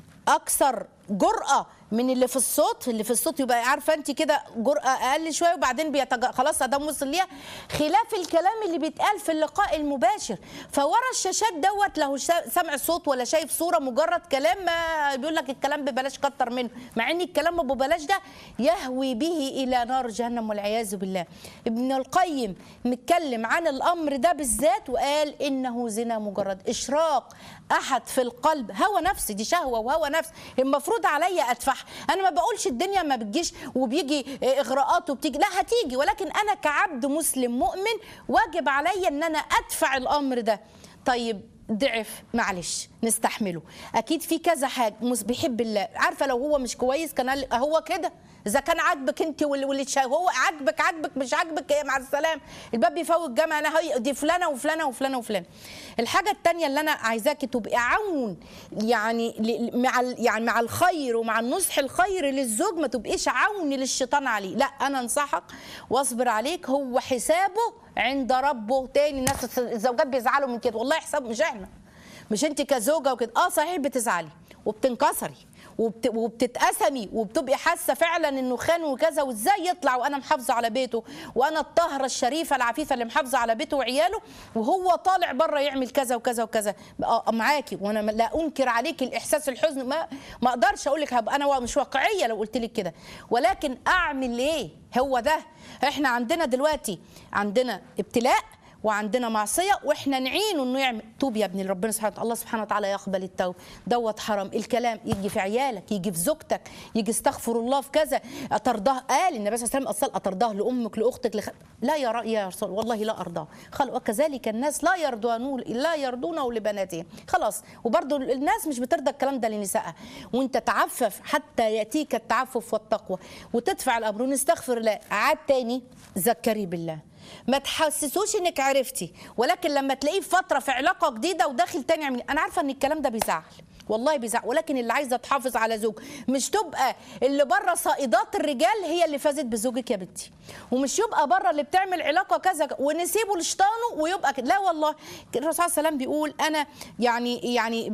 اكثر جرأة من اللي في الصوت اللي في الصوت يبقى عارفه انت كده جرأة اقل شويه وبعدين بيتج... خلاص ادام وصل ليها خلاف الكلام اللي بيتقال في اللقاء المباشر فورا الشاشات دوت له شا- سمع صوت ولا شايف صوره مجرد كلام ما بيقول لك الكلام ببلاش كتر منه مع ان الكلام ابو بلاش ده يهوي به الى نار جهنم والعياذ بالله ابن القيم متكلم عن الامر ده بالذات وقال انه زنا مجرد اشراق احد في القلب هوى نفسي دي شهوه وهوى نفس المفروض عليا ادفعها انا ما بقولش الدنيا ما بتجيش وبيجي اغراءات وبتيجي لا هتيجي ولكن انا كعبد مسلم مؤمن واجب عليا ان انا ادفع الامر ده طيب ضعف معلش نستحمله اكيد في كذا حاجه مس- بيحب الله عارفه لو هو مش كويس كان قال هو كده اذا كان عاجبك انت واللي واللي تشا- هو عاجبك عاجبك مش عاجبك إيه مع السلامه الباب بيفوت جامع انا هي دي فلانه وفلانه وفلانه وفلانه الحاجه الثانيه اللي انا عايزاكي تبقي عون يعني ل- مع ال- يعني مع الخير ومع النصح الخير للزوج ما تبقيش عون للشيطان عليه لا انا انصحك واصبر عليك هو حسابه عند ربه تاني الناس الزوجات بيزعلوا من كده والله حساب مش احنا مش انت كزوجه وكده اه صحيح بتزعلي وبتنكسري وبت... وبتتقسمي وبتبقي حاسه فعلا انه خان وكذا وازاي يطلع وانا محافظه على بيته وانا الطاهره الشريفه العفيفه اللي محافظه على بيته وعياله وهو طالع بره يعمل كذا وكذا وكذا اه معاكي وانا ما- لا انكر عليك الاحساس الحزن ما ما اقدرش اقول لك هبقى انا مش واقعيه لو قلت لك كده ولكن اعمل ايه هو ده احنا عندنا دلوقتي عندنا ابتلاء وعندنا معصيه واحنا نعينه انه يعمل توب يا ابني ربنا سبحانه وتعالى الله سبحانه وتعالى يقبل التوب دوت حرام الكلام يجي في عيالك يجي في زوجتك يجي استغفر الله في كذا اطرداه قال النبي صلى الله عليه وسلم اصل اطرداه لامك لاختك لخ... لا يا رأي يا رسول والله لا ارضاه خل... وكذلك الناس لا يرضون لا يرضونه لبناتهم خلاص وبرضه الناس مش بترضى الكلام ده لنسائها وانت تعفف حتى ياتيك التعفف والتقوى وتدفع الامر ونستغفر الله عاد تاني ذكري بالله ما تحسسوش انك عرفتي ولكن لما تلاقيه في فتره في علاقه جديده وداخل تاني يعمل انا عارفه ان الكلام ده بيزعل والله بيزعل ولكن اللي عايزه تحافظ على زوج مش تبقى اللي بره صائدات الرجال هي اللي فازت بزوجك يا بنتي ومش يبقى بره اللي بتعمل علاقه كذا ونسيبه لشيطانه ويبقى كده لا والله الرسول صلى الله عليه وسلم بيقول انا يعني يعني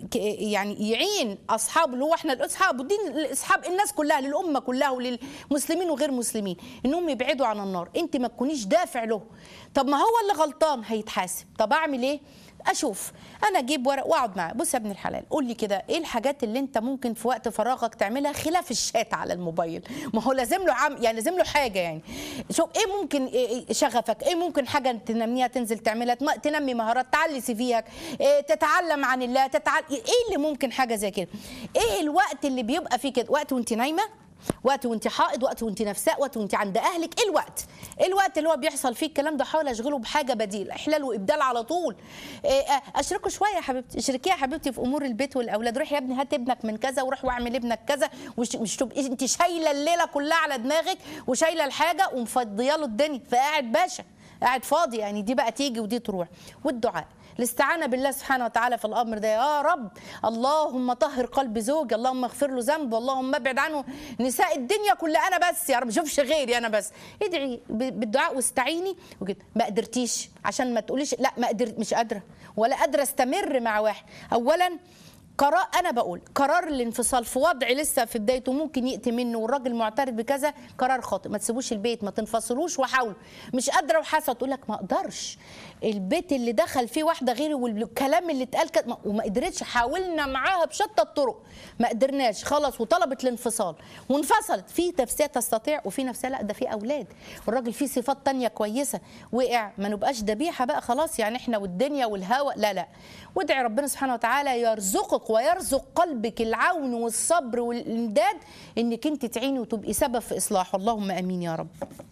يعني يعين اصحابه اللي هو احنا الاصحاب ودين اصحاب الناس كلها للامه كلها وللمسلمين وغير مسلمين انهم يبعدوا عن النار انت ما تكونيش دافع له طب ما هو اللي غلطان هيتحاسب طب اعمل ايه اشوف انا اجيب ورق واقعد معاه بص يا ابن الحلال قول لي كده ايه الحاجات اللي انت ممكن في وقت فراغك تعملها خلاف الشات على الموبايل ما هو لازم له عم يعني لازم له حاجه يعني شوف ايه ممكن إيه إيه شغفك ايه ممكن حاجه تنميها تنزل تعملها تم- تنمي مهارات تعلي سيفيك إيه تتعلم عن الله تتعلم ايه اللي ممكن حاجه زي كده ايه الوقت اللي بيبقى فيه كده وقت وانت نايمه وقت وانت حائض وقت وانت نفساء وقت وانت عند اهلك ايه الوقت ايه الوقت اللي هو بيحصل فيه الكلام ده حاول اشغله بحاجه بديل احلال وابدال على طول إيه، آه، اشركوا شويه يا حبيبتي اشركيها يا حبيبتي في امور البيت والاولاد روح يا ابني هات ابنك من كذا وروح واعمل ابنك كذا وش مش تبقي انت شايله الليله كلها على دماغك وشايله الحاجه ومفضيه له الدنيا فقاعد باشا قاعد فاضي يعني دي بقى تيجي ودي تروح والدعاء الاستعانه بالله سبحانه وتعالى في الامر ده يا رب اللهم طهر قلب زوجي اللهم اغفر له ذنبه اللهم ابعد عنه نساء الدنيا كلها انا بس يا رب ما اشوفش غيري انا بس ادعي ب- بالدعاء واستعيني وكده ما قدرتيش عشان ما تقوليش لا ما قدرت مش قادره ولا قادره استمر مع واحد اولا قرار انا بقول قرار الانفصال في وضع لسه في بدايته ممكن ياتي منه والراجل معترض بكذا قرار خاطئ ما تسيبوش البيت ما تنفصلوش وحاولوا مش قادره وحاسه تقول لك ما اقدرش البيت اللي دخل فيه واحده غيري والكلام اللي اتقال كده ما- وما قدرتش حاولنا معاها بشتى الطرق ما قدرناش خلاص وطلبت الانفصال وانفصلت في نفسيه تستطيع وفي نفسيه لا ده في اولاد والراجل فيه صفات تانية كويسه وقع ما نبقاش ذبيحه بقى خلاص يعني احنا والدنيا والهوى لا لا وادعي ربنا سبحانه وتعالى يرزقك ويرزق قلبك العون والصبر والامداد انك انت تعيني وتبقي سبب في اصلاحه اللهم امين يا رب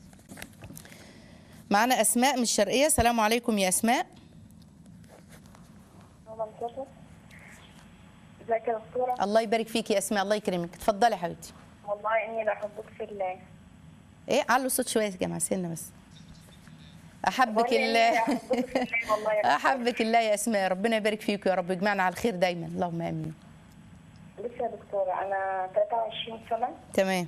معانا اسماء من الشرقيه السلام عليكم يا اسماء ازيك يا دكتورة؟ الله يبارك فيك يا اسماء الله يكرمك اتفضلي يا حبيبتي والله اني بحبك في الله ايه علوا الصوت شويه يا جماعه سنه بس احبك بقول إني الله بحبك في الله والله يا دكتورة. احبك الله يا اسماء ربنا يبارك فيك يا رب يجمعنا على الخير دايما اللهم امين بصي يا دكتورة انا 23 سنة تمام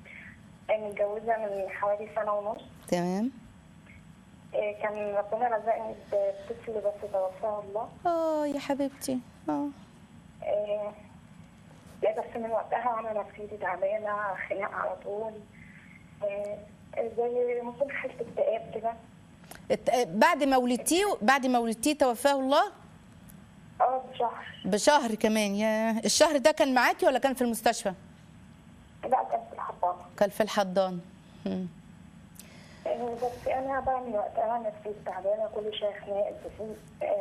متجوزة من حوالي سنة ونص تمام إيه، كان ربنا رزقني بطفل بس توفاه الله اه يا حبيبتي اه إيه، لا بس من وقتها انا نفسيتي تعبانة خناق على طول إيه، زي ممكن حالة اكتئاب كده ات- بعد ما ولدتيه بعد ما ولدتيه توفاه الله اه بشهر بشهر كمان يا الشهر ده كان معاكي ولا كان في المستشفى لا كان في الحضانة كان في الحضان مم. إيه، بس انا بقى من وقتها نفسيتي تعبانه كل شويه خناق تفوق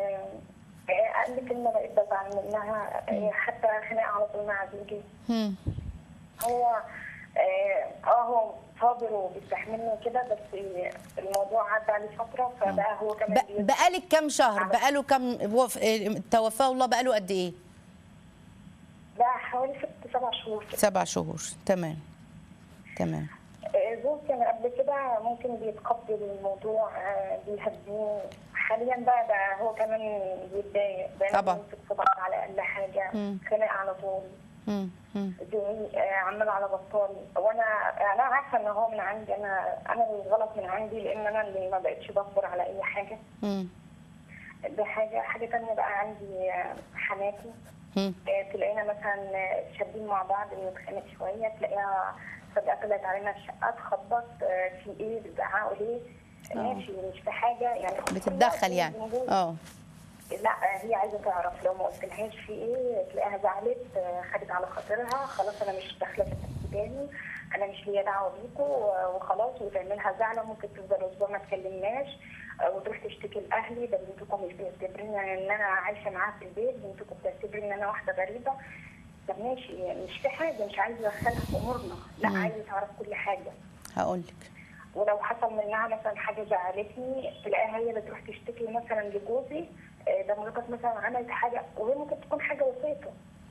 اقل كلمه بقيت بزعل منها إيه، حتى خناق على طول مع زوجي مم. هو اه آه، هو صابر وبيستحملني كده بس الموضوع عدى عليه فتره فبقى هو كمان ب- بيزعل. بقالك كام شهر بقاله كام وف... اه، توفاه الله بقاله قد ايه بقى حوالي ست سبع شهور كده سبع شهور تمام تمام آه، زوج كان قبل كده ممكن بيتقبل الموضوع آه، بيهديه حاليا بقى ده هو كمان بيتضايق دايما طبعا. بيمسك في بعض على اقل حاجه مم. خناق على طول مم. مم. زعيق، آه، عمال على بطال وانا انا عارفه ان هو من عندي انا انا اللي غلط من عندي لان انا اللي ما بقتش بصبر على اي حاجه مم. ده حاجه حاجه تانية بقى عندي آه، حماتي مم. آه، تلاقينا مثلا آه، شادين مع بعض بنتخانق شويه تلاقيها فجاه طلعت علينا الشقه تخبط آه، في ايه بتزعقوا ليه ماشي مش في حاجه يعني بتتدخل يعني بنقول- اه لا هي عايزه تعرف لو ما قلتلهاش في ايه تلاقيها زعلت آه، خدت على خاطرها خلاص انا مش داخله في تاني انا مش ليا دعوه بيكوا آه، وخلاص وتعملها زعله ممكن تفضل اسبوع ما تكلمناش آه، وتروح تشتكي لاهلي ده بنتكم مش بيعتبرني ان انا عايشه معاها في البيت بنتكم بتعتبرني ان انا واحده غريبه طب ماشي مش في حاجه مش عايزه ادخلها في امورنا لا عايزه تعرف كل حاجه هقول لك ولو حصل منها مثلا حاجه زعلتني تلاقيها هي بتروح تشتكي مثلا لجوزي آه، ده مراتك مثلا عملت حاجه وهي ممكن تكون حاجه بسيطه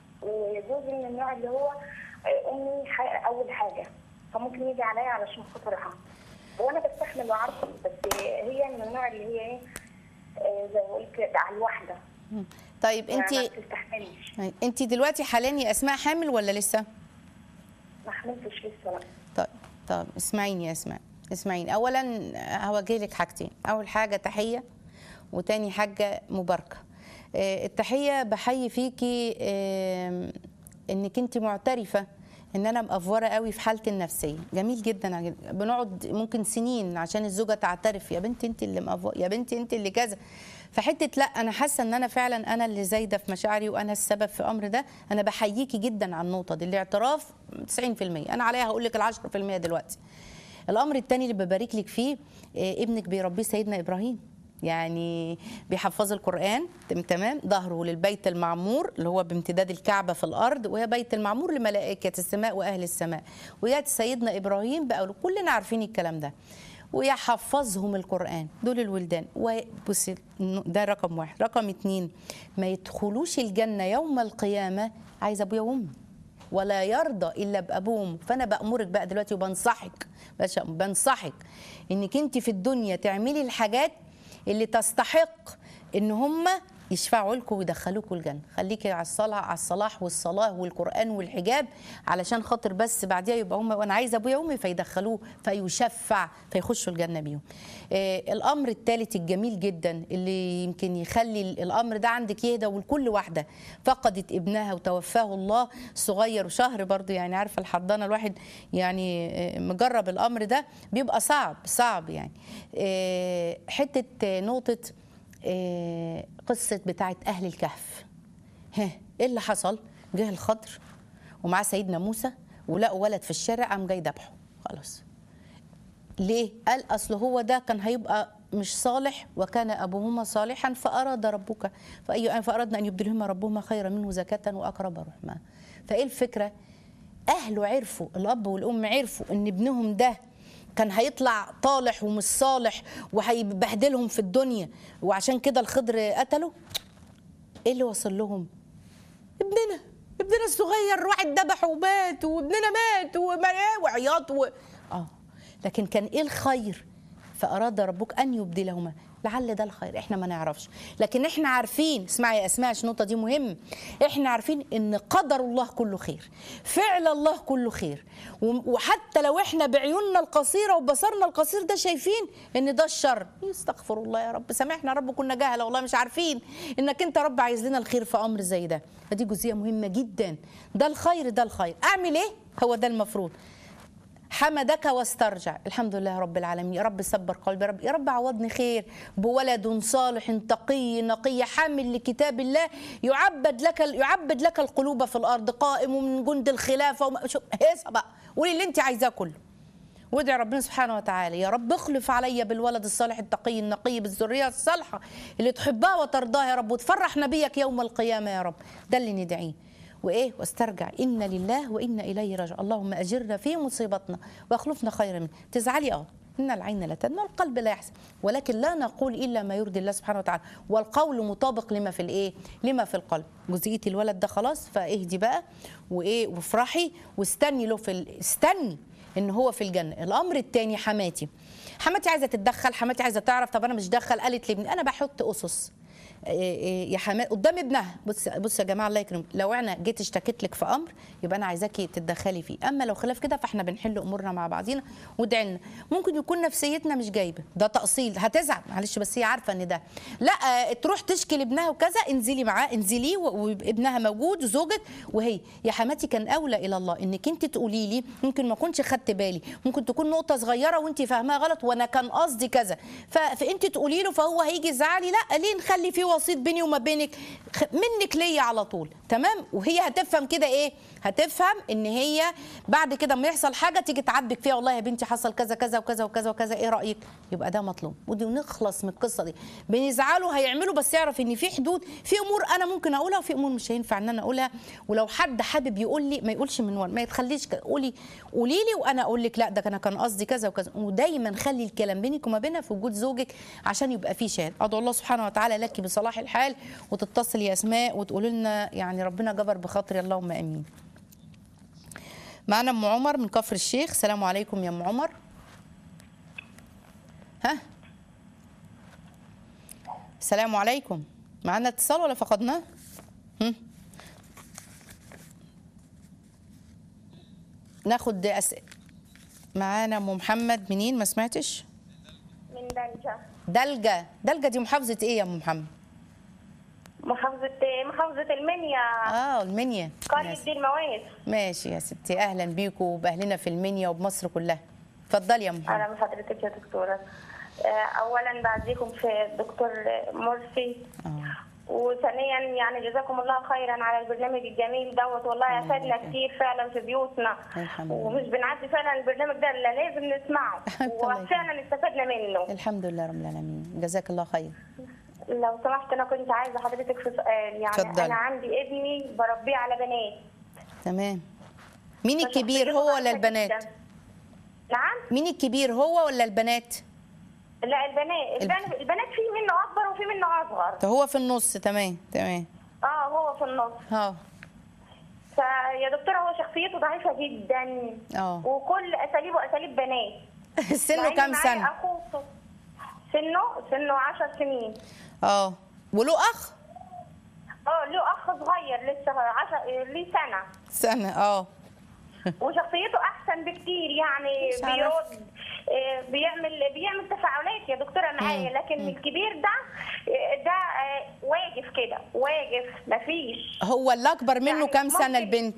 وجوزي من النوع اللي هو آه، امي ح- اول حاجه فممكن يجي عليا علشان خاطرها وانا بستحمل وعارفه بس هي من النوع اللي هي ايه آه، زي ما قلت كده على الواحده مم. طيب انت ما بتستحملش انت دلوقتي حاليا يا اسماء حامل ولا لسه ما حملتش لسه لا طيب طيب اسمعيني يا اسماء اسمعيني اولا هوجه لك حاجتين اول حاجه تحيه وتاني حاجه مباركه آه، التحيه بحيي فيكي آم، انك انت معترفه ان انا مقفوره قوي في حالتي النفسيه جميل جدا عجب. بنقعد ممكن سنين عشان الزوجه تعترف يا بنتي انت اللي مقفوره يا بنتي انت اللي كذا فحته لا انا حاسه ان انا فعلا انا اللي زايده في مشاعري وانا السبب في امر ده انا بحييكي جدا على النقطه دي الاعتراف 90% انا عليها هقول لك ال 10% دلوقتي الامر الثاني اللي ببارك لك فيه آه، ابنك بيربيه سيدنا ابراهيم يعني بيحفظ القرآن تم- تمام ظهره للبيت المعمور اللي هو بامتداد الكعبة في الأرض وهي بيت المعمور لملائكة السماء وأهل السماء ويأتي سيدنا إبراهيم بقى كلنا عارفين الكلام ده ويحفظهم القرآن دول الولدان وبصي ده رقم واحد رقم اتنين ما يدخلوش الجنة يوم القيامة عايز أبويا وأمي ولا يرضى الا بابوه وأمه. فانا بامرك بقى دلوقتي وبنصحك باشا بنصحك انك انت في الدنيا تعملي الحاجات اللي تستحق ان هم يشفعوا لكم ويدخلوكم الجنه خليكي على الصلاه على الصلاح والصلاه والقران والحجاب علشان خاطر بس بعديها يبقى هم وانا عايزه ابويا وامي فيدخلوه فيشفع فيخشوا الجنه بيهم آه الامر الثالث الجميل جدا اللي يمكن يخلي الامر ده عندك يهدى ولكل واحده فقدت ابنها وتوفاه الله صغير وشهر برضو يعني عارفه الحضانه الواحد يعني آه، مجرب الامر ده بيبقى صعب صعب يعني آه، حته آه، نقطه آه، قصه بتاعه اهل الكهف ها ايه اللي حصل جه الخضر ومعاه سيدنا موسى ولقوا ولد في الشارع قام جاي ذبحه خلاص ليه قال اصل هو ده كان هيبقى مش صالح وكان ابوهما صالحا فاراد ربك فأي فاردنا ان يبدلهما ربهما خيرا منه زكاه واقرب رحما فايه الفكره اهله عرفوا الاب والام عرفوا ان ابنهم ده كان هيطلع طالح ومش صالح وهيبهدلهم في الدنيا وعشان كده الخضر قتله ايه اللي وصل لهم ابننا ابننا الصغير واحد ذبح ومات وابننا مات وما- وعياط و... اه لكن كان ايه الخير فاراد ربك ان يبدلهما لعل ده الخير احنا ما نعرفش لكن احنا عارفين اسمعي يا اسماء عشان النقطه دي مهم احنا عارفين ان قدر الله كله خير فعل الله كله خير و- وحتى لو احنا بعيوننا القصيره وبصرنا القصير ده شايفين ان ده الشر يستغفر الله يا رب سامحنا يا رب كنا جهله والله مش عارفين انك انت يا رب عايز لنا الخير في امر زي ده فدي جزئيه مهمه جدا ده الخير ده الخير اعمل ايه هو ده المفروض حمدك واسترجع الحمد لله رب العالمين يا رب صبر قلبي يا رب يا رب عوضني خير بولد صالح تقي نقي حامل لكتاب الله يعبد لك يعبد لك القلوب في الارض قائم من جند الخلافه وما شو هيصة بقى قولي اللي انت عايزاه كله وادعي ربنا سبحانه وتعالى يا رب اخلف علي بالولد الصالح التقي النقي بالذريه الصالحه اللي تحبها وترضاها يا رب وتفرح نبيك يوم القيامه يا رب ده اللي ندعيه وايه واسترجع ان لله وانا اليه راجعون اللهم اجرنا في مصيبتنا واخلفنا خيرا منها تزعلي اه ان العين لا تدمع القلب لا يحزن ولكن لا نقول الا ما يرضي الله سبحانه وتعالى والقول مطابق لما في الايه لما في القلب جزئيه الولد ده خلاص فاهدي بقى وايه وافرحي واستني له في ال... استني ان هو في الجنه الامر الثاني حماتي حماتي عايزه تتدخل حماتي عايزه تعرف طب انا مش دخل قالت لابني انا بحط اسس إيه إيه يا حماد قدام ابنها بص بص يا جماعه الله يكرمك لو انا جيت اشتكيت لك في امر يبقى انا عايزاكي تتدخلي فيه اما لو خلاف كده فاحنا بنحل امورنا مع بعضينا وادعي لنا ممكن يكون نفسيتنا مش جايبه ده تاصيل هتزعل معلش بس هي عارفه ان ده لا آه، تروح تشكي لابنها وكذا انزلي معاه انزلي و- وابنها موجود وزوجك وهي يا حماتي كان اولى الى الله انك انت تقولي لي ممكن ما اكونش خدت بالي ممكن تكون نقطه صغيره وانت فاهماها غلط وانا كان قصدي كذا ف- فانت تقولي له فهو هيجي يزعلي لا ليه نخلي في وسيط بيني وما بينك خ- منك ليا على طول تمام وهي هتفهم كده ايه هتفهم ان هي بعد كده ما يحصل حاجه تيجي تعاتبك فيها والله يا بنتي حصل كذا كذا وكذا وكذا وكذا ايه رايك يبقى ده مطلوب ودي ونخلص من القصه دي بيزعلوا هيعملوا بس يعرف ان في حدود في امور انا ممكن اقولها وفي امور مش هينفع ان انا اقولها ولو حد حابب يقول لي ما يقولش من ورا ما يتخليش كده. قولي قولي لي وانا اقول لك لا ده انا كان قصدي كذا وكذا ودايما خلي الكلام بينك وما بينها في وجود زوجك عشان يبقى في شهاده ادعو الله سبحانه وتعالى لك بصلاح الحال وتتصل يا اسماء وتقول لنا يعني ربنا جبر بخاطري اللهم امين معانا ام عمر من كفر الشيخ السلام عليكم يا ام عمر ها السلام عليكم معانا اتصال ولا فقدناه هم؟ ناخد أس... معانا ام محمد منين ما سمعتش من دنجة دلجة دلجة دي محافظة ايه يا ام محمد محافظة محافظة المنيا اه المنيا قرية ماشي. دي المواس ماشي يا ستي اهلا بيكم وباهلنا في المنيا وبمصر كلها اتفضلي يا ام محمد أهلا بحضرتك يا دكتورة آه، أولا بعزيكم في الدكتور مرسي اه وثانيا يعني جزاكم الله خيرا على البرنامج الجميل دوت والله افادنا كتير فعلا في بيوتنا الحمد لله. ومش بنعدي فعلا البرنامج ده الا لازم نسمعه الله وفعلا استفدنا منه الحمد لله رب العالمين جزاك الله خير لو سمحت انا كنت عايزه حضرتك في سؤال يعني اتفضلي. انا عندي ابني بربيه على بنات تمام مين الكبير فشخصيته هو ولا ضعيفة البنات جداً. نعم مين الكبير هو ولا البنات لا البنات البنات, البنات في منه اكبر وفي منه اصغر ده هو في النص تمام تمام اه هو في النص اه فيا دكتوره هو شخصيته ضعيفه جدا اه وكل اساليبه اساليب بنات مع سنه إن كام معايا سنه اخوه صغ- سنه سنه 10 سنين اه وله اخ اه له اخ صغير لسه 10 ليه سنه سنه اه وشخصيته احسن بكتير يعني مش عارف. بيرد آه، بيعمل بيعمل تفاعلات يا دكتوره معايا لكن الكبير ده آه، ده آه، واقف كده واقف مفيش هو اللي اكبر منه يعني كام سنه ممكن- البنت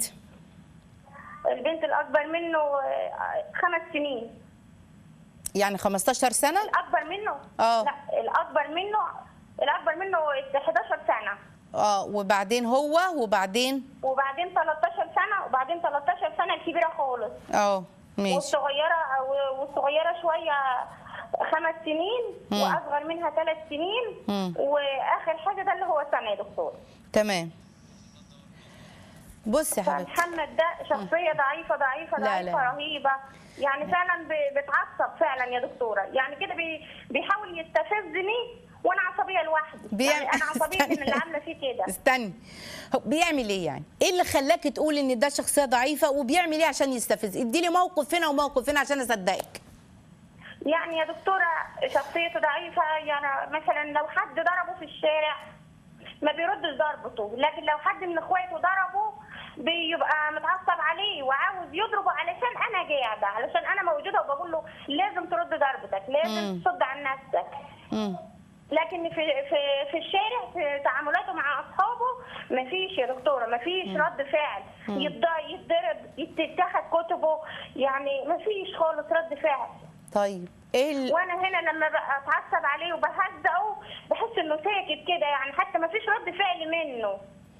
البنت الاكبر منه آه، خمس سنين يعني 15 سنه الاكبر منه آه. لا الاكبر منه الاكبر منه 11 سنه اه وبعدين هو وبعدين وبعدين 13 سنه وبعدين 13 سنه الكبيره خالص اه ماشي والصغيره والصغيره شويه خمس سنين مم. واصغر منها ثلاث سنين مم. واخر حاجه ده اللي هو سنه يا دكتور تمام بص يا حبيبتي فمحمد ده شخصيه ضعيفه ضعيفه لا، ضعيفه لا. رهيبه يعني فعلا ب- بتعصب فعلا يا دكتوره يعني كده بي بيحاول يستفزني وانا عصبيه لوحدي يعني انا عصبيه من اللي عامله فيه كده استني هو بيعمل ايه يعني؟ ايه اللي خلاك تقول ان ده شخصيه ضعيفه وبيعمل ايه عشان يستفز؟ ادي لي موقف هنا وموقف هنا عشان اصدقك. يعني يا دكتورة شخصيته ضعيفة يعني مثلا لو حد ضربه في الشارع ما بيردش ضربته لكن لو حد من اخواته ضربه بيبقى متعصب عليه وعاوز يضربه علشان انا قاعدة علشان انا موجودة وبقول له لازم ترد ضربتك لازم مم. تصد عن نفسك امم لكن في في في الشارع في تعاملاته مع اصحابه مفيش يا دكتوره مفيش رد فعل يتض- يتضرب يتاخد كتبه يعني مفيش خالص رد فعل طيب ايه ال... وانا هنا لما بقى اتعصب عليه وبهزقه بحس انه ساكت كده يعني حتى ما فيش رد فعل منه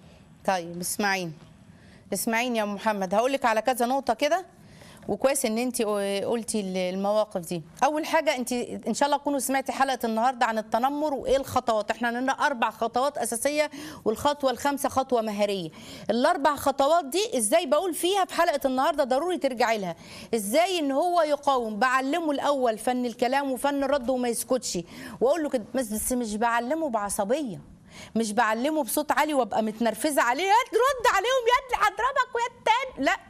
طيب اسمعيني اسمعيني يا أم محمد هقول لك على كذا نقطه كده وكويس ان انت قلتي المواقف دي اول حاجه انت ان شاء الله تكونوا سمعتي حلقه النهارده عن التنمر وايه الخطوات احنا عندنا اربع خطوات اساسيه والخطوه الخامسه خطوه مهاريه الاربع خطوات دي ازاي بقول فيها في حلقه النهارده ضروري ترجعي لها ازاي ان هو يقاوم بعلمه الاول فن الكلام وفن الرد وما يسكتش واقول له كده بس بس مش بعلمه بعصبيه مش بعلمه بصوت عالي وابقى متنرفزه عليه يا رد عليهم يا ابني هضربك ويا التاني لا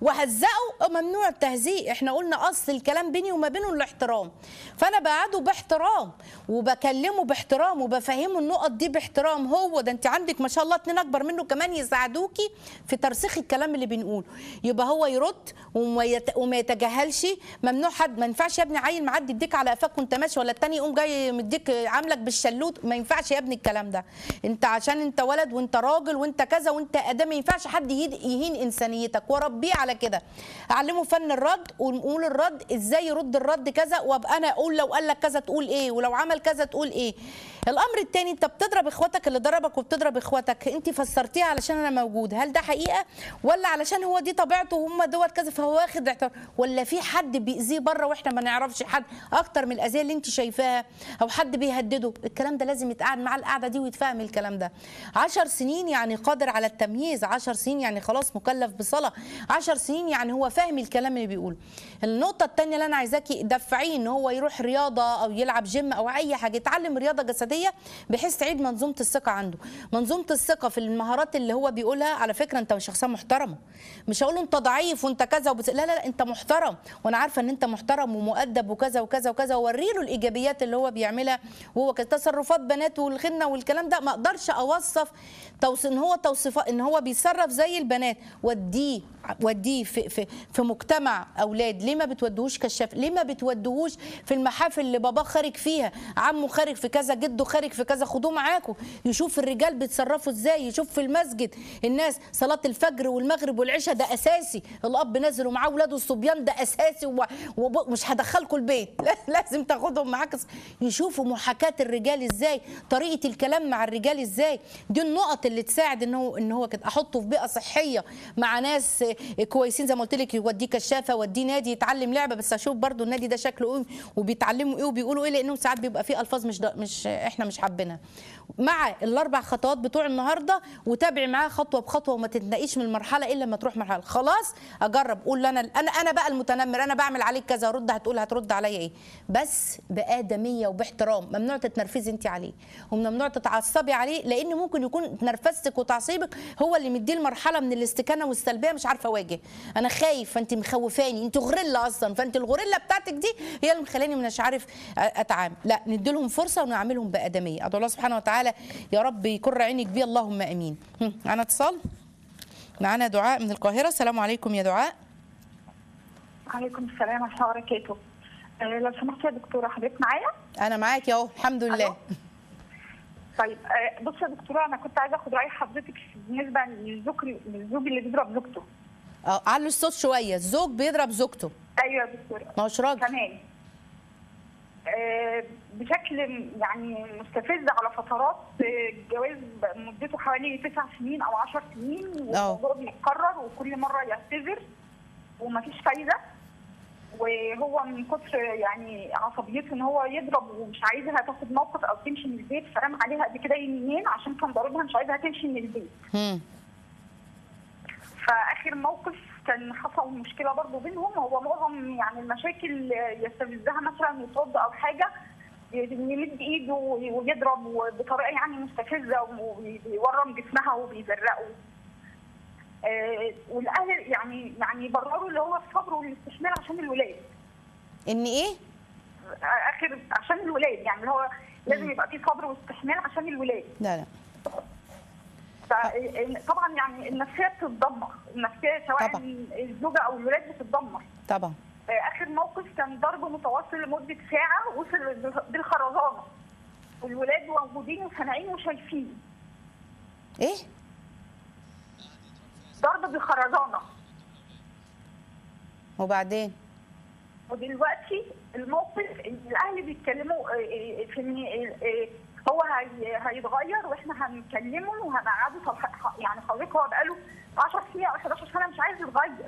وهزقه ممنوع التهزيء احنا قلنا اصل الكلام بيني وما بينه الاحترام فانا بقعده باحترام وبكلمه باحترام وبفهمه النقط دي باحترام هو ده انت عندك ما شاء الله اتنين اكبر منه كمان يساعدوكي في ترسيخ الكلام اللي بنقوله يبقى هو يرد وما, يت... وما يتجاهلش ممنوع حد ما ينفعش يا ابني عيل معدي يديك على قفاك وانت ماشي ولا التاني يقوم جاي مديك عاملك بالشلوت ما ينفعش يا ابني الكلام ده انت عشان انت ولد وانت راجل وانت كذا وانت ادم ما ينفعش حد يهين انسانيتك وربيه على كده اعلمه فن الرد ونقول الرد ازاي يرد الرد كذا وابقى انا اقول لو قال لك كذا تقول ايه ولو عمل كذا تقول ايه الامر الثاني انت بتضرب اخواتك اللي ضربك وبتضرب اخواتك انت فسرتيها علشان انا موجود هل ده حقيقه ولا علشان هو دي طبيعته وهم دوت كذا فهو واخد اعتبار ولا في حد بيأذيه بره واحنا ما نعرفش حد اكتر من الاذيه اللي انت شايفاها او حد بيهدده الكلام ده لازم يتقعد مع القعده دي ويتفهم الكلام ده عشر سنين يعني قادر على التمييز عشر سنين يعني خلاص مكلف بصلاه عشر سنين يعني هو فاهم الكلام اللي بيقوله النقطه الثانيه اللي انا عايزاكي تدفعيه ان هو يروح رياضه او يلعب جيم او اي حاجه يتعلم رياضه جسديه بحيث تعيد منظومه الثقه عنده منظومه الثقه في المهارات اللي هو بيقولها على فكره انت مش شخصيه محترمه مش هقول له انت ضعيف وانت كذا وبس... لا, لا لا انت محترم وانا عارفه ان انت محترم ومؤدب وكذا وكذا وكذا ووري له الايجابيات اللي هو بيعملها وهو تصرفات بنات والخنه والكلام ده ما اقدرش اوصف توص... ان هو توصيفات ان هو بيتصرف زي البنات وديه وديه في في في مجتمع اولاد ليه ما بتودوهوش كشاف ليه ما بتودوهوش في المحافل اللي باباه خارج فيها عمه خارج في كذا جده خارج في كذا خدوه معاكم يشوف الرجال بيتصرفوا ازاي يشوف في المسجد الناس صلاه الفجر والمغرب والعشاء ده اساسي الاب نازل ومعاه اولاده الصبيان ده اساسي و- ومش هدخلكم البيت لازم تاخدهم معاك يشوفوا محاكاه الرجال ازاي طريقه الكلام مع الرجال ازاي دي النقط اللي تساعد ان هو ان هو كده احطه في بيئه صحيه مع ناس كويسين زي ما قلت لك يوديه كشافه وديه نادي يتعلم لعبه بس اشوف برضو النادي ده شكله ايه وبيتعلموا ايه وبيقولوا ايه لانه ساعات بيبقى فيه الفاظ مش مش احنا مش حابينها مع الاربع خطوات بتوع النهارده وتابعي معاه خطوه بخطوه وما تتنقيش من المرحله الا لما تروح مرحله خلاص اجرب قول انا انا انا بقى المتنمر انا بعمل عليك كذا رد هتقول هترد عليا ايه بس بادميه وباحترام ممنوع تتنرفزي انت عليه وممنوع تتعصبي عليه لان ممكن يكون نرفزتك وتعصيبك هو اللي مديه المرحله من الاستكانه والسلبيه مش عارفه اواجه انا خايف فانت مخوفاني انت غوريلا اصلا فانت الغوريلا بتاعتك دي هي اللي مخلاني مش عارف اتعامل لا ندي لهم فرصه ونعملهم بادميه ادعو الله سبحانه وتعالى يا رب يكر عينك بيه اللهم امين هم، معانا اتصال معانا دعاء من القاهره السلام عليكم يا دعاء عليكم السلام ورحمة الله وبركاته. آه، لو سمحت يا دكتورة حضرتك معايا؟ انا معاك اهو الحمد لله ألو؟ طيب آه، بصي يا دكتورة أنا كنت عايزة آخد رأي حضرتك بالنسبة للزوج للزوج اللي بيضرب زوجته. اه علوا الصوت شويه الزوج بيضرب زوجته أيوه يا دكتورة. ما هوش راجل تمام. آه، بشكل يعني مستفز على فترات آه، الجواز بقى مدته حوالي تسع سنين أو عشر سنين والموضوع بيتكرر وكل مرة يعتذر ومفيش فايدة. وهو من كتر يعني عصبيته ان هو يضرب ومش عايزها تاخد موقف او تمشي من البيت فرمى عليها قبل كده يمين عشان كان ضاربها مش عايزها تمشي من البيت هم. فاخر موقف كان حصل مشكله برضه بينهم هو معظم يعني المشاكل يستفزها مثلا يتوضا او حاجه يمد ايده ويضرب بطريقه يعني مستفزه وبيورم جسمها وبيزرقه آه، والاهل يعني يعني برروا اللي هو الصبر والاستحمال عشان الولاد ان ايه اخر عشان الولاد يعني اللي هو لازم يبقى في صبر واستحمال عشان الولاد لا لا فطبعا يعني النفسيه بتتدمر النفسيه سواء طبعا. الزوجه او الولاد بتتدمر طبعا آه، اخر موقف كان ضرب متواصل لمده ساعه وصل بالخرزانه والولاد موجودين وسامعين وشايفين ايه ضرب بالخرزانه وبعدين ودلوقتي الموقف ان الاهل بيتكلموا آه، آه، في ان آه، آه، هو هي- هيتغير واحنا هنكلمه وهنقعده صف- يعني حضرتك هو بقاله 10 سنين او 11 سنه مش عايز يتغير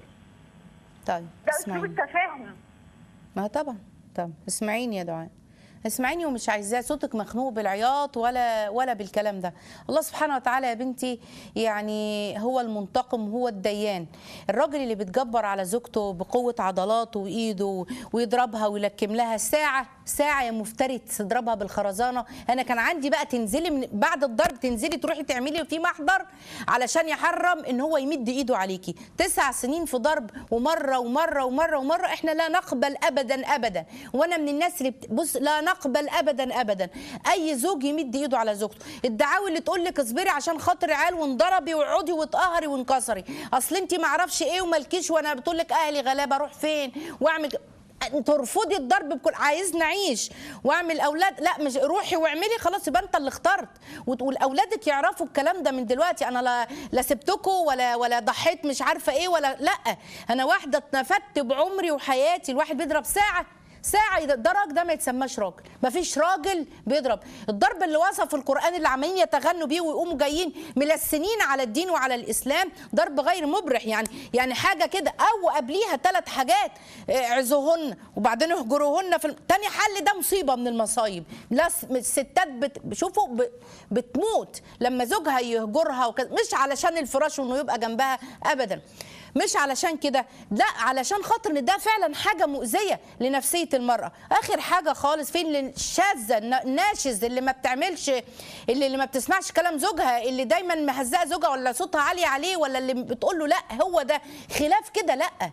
طيب ده اسلوب اسمعيني التفاهم ما طبعا طبعا اسمعيني يا دعاء اسمعيني ومش عايزاه صوتك مخنوق بالعياط ولا ولا بالكلام ده الله سبحانه وتعالى يا بنتي يعني هو المنتقم هو الديان الراجل اللي بيتجبر على زوجته بقوه عضلاته وايده ويضربها ويلكم لها ساعه ساعه يا مفتري تضربها بالخرزانه انا كان عندي بقى تنزلي من بعد الضرب تنزلي تروحي تعملي في محضر علشان يحرم ان هو يمد ايده عليكي تسع سنين في ضرب ومره ومره ومره ومره احنا لا نقبل ابدا ابدا وانا من الناس اللي بت... بص لا نقبل ابدا ابدا اي زوج يمد ايده على زوجته الدعاوي اللي تقول لك اصبري عشان خاطر عيال وانضربي واقعدي واتقهري وانكسري اصل انت ما اعرفش ايه ومالكيش وانا بتقول لك اهلي غلابه اروح فين واعمل ك- ترفضي الضرب بكل عايز نعيش واعمل اولاد لا مش روحي واعملي خلاص يبقى انت اللي اخترت وتقول اولادك يعرفوا الكلام ده من دلوقتي انا لا لا سبتكم ولا ولا ضحيت مش عارفه ايه ولا لا انا واحده اتنفدت بعمري وحياتي الواحد بيضرب ساعه ساعة إذا ده راجل ده ما يتسماش راجل مفيش راجل بيضرب الضرب اللي وصف القرآن اللي عمالين يتغنوا بيه ويقوموا جايين ملسنين على الدين وعلى الإسلام ضرب غير مبرح يعني يعني حاجة كده أو قبليها ثلاث حاجات آه، عزوهن وبعدين اهجروهن في الم... تاني حل ده مصيبة من المصايب لا س- الستات بت... شوفوا ب... بتموت لما زوجها يهجرها وكذا مش علشان الفراش وانه يبقى جنبها أبدا مش علشان كده لا علشان خاطر ان ده فعلا حاجه مؤذيه لنفسيه المراه اخر حاجه خالص فين الشاذه النا- الناشز اللي ما بتعملش اللي, اللي ما بتسمعش كلام زوجها اللي دايما مهزقه زوجها ولا صوتها عالي عليه ولا اللي بتقول له لا هو ده خلاف كده لا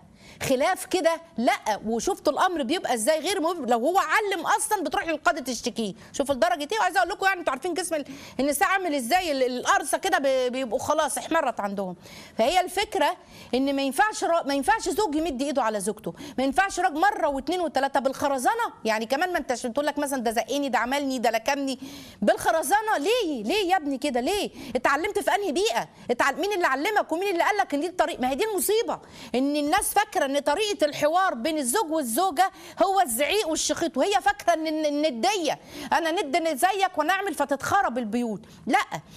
خلاف كده لا وشفتوا الامر بيبقى ازاي غير مهم لو هو علم اصلا بتروح للقاضي تشتكيه شوف لدرجه ايه وعايزه اقول لكم يعني انتوا عارفين جسم النساء عامل ازاي ال- القرصه كده بي- بيبقوا خلاص احمرت عندهم فهي الفكره ان ما ينفعش را- ما ينفعش زوج يمد ايده على زوجته ما ينفعش راجل مره واثنين وثلاثه بالخرزانه يعني كمان ما انتش بتقول لك مثلا ده زقني ده عملني ده لكمني بالخرزانه ليه ليه يا ابني كده ليه اتعلمت في انهي بيئه اتعلم مين اللي علمك ومين اللي قال لك ان دي الطريق ما هي دي المصيبه ان الناس فاكره ان طريقه الحوار بين الزوج والزوجه هو الزعيق والشخيط وهي فاكره ان إن النديه انا ند إن زيك ونعمل فتتخرب البيوت لا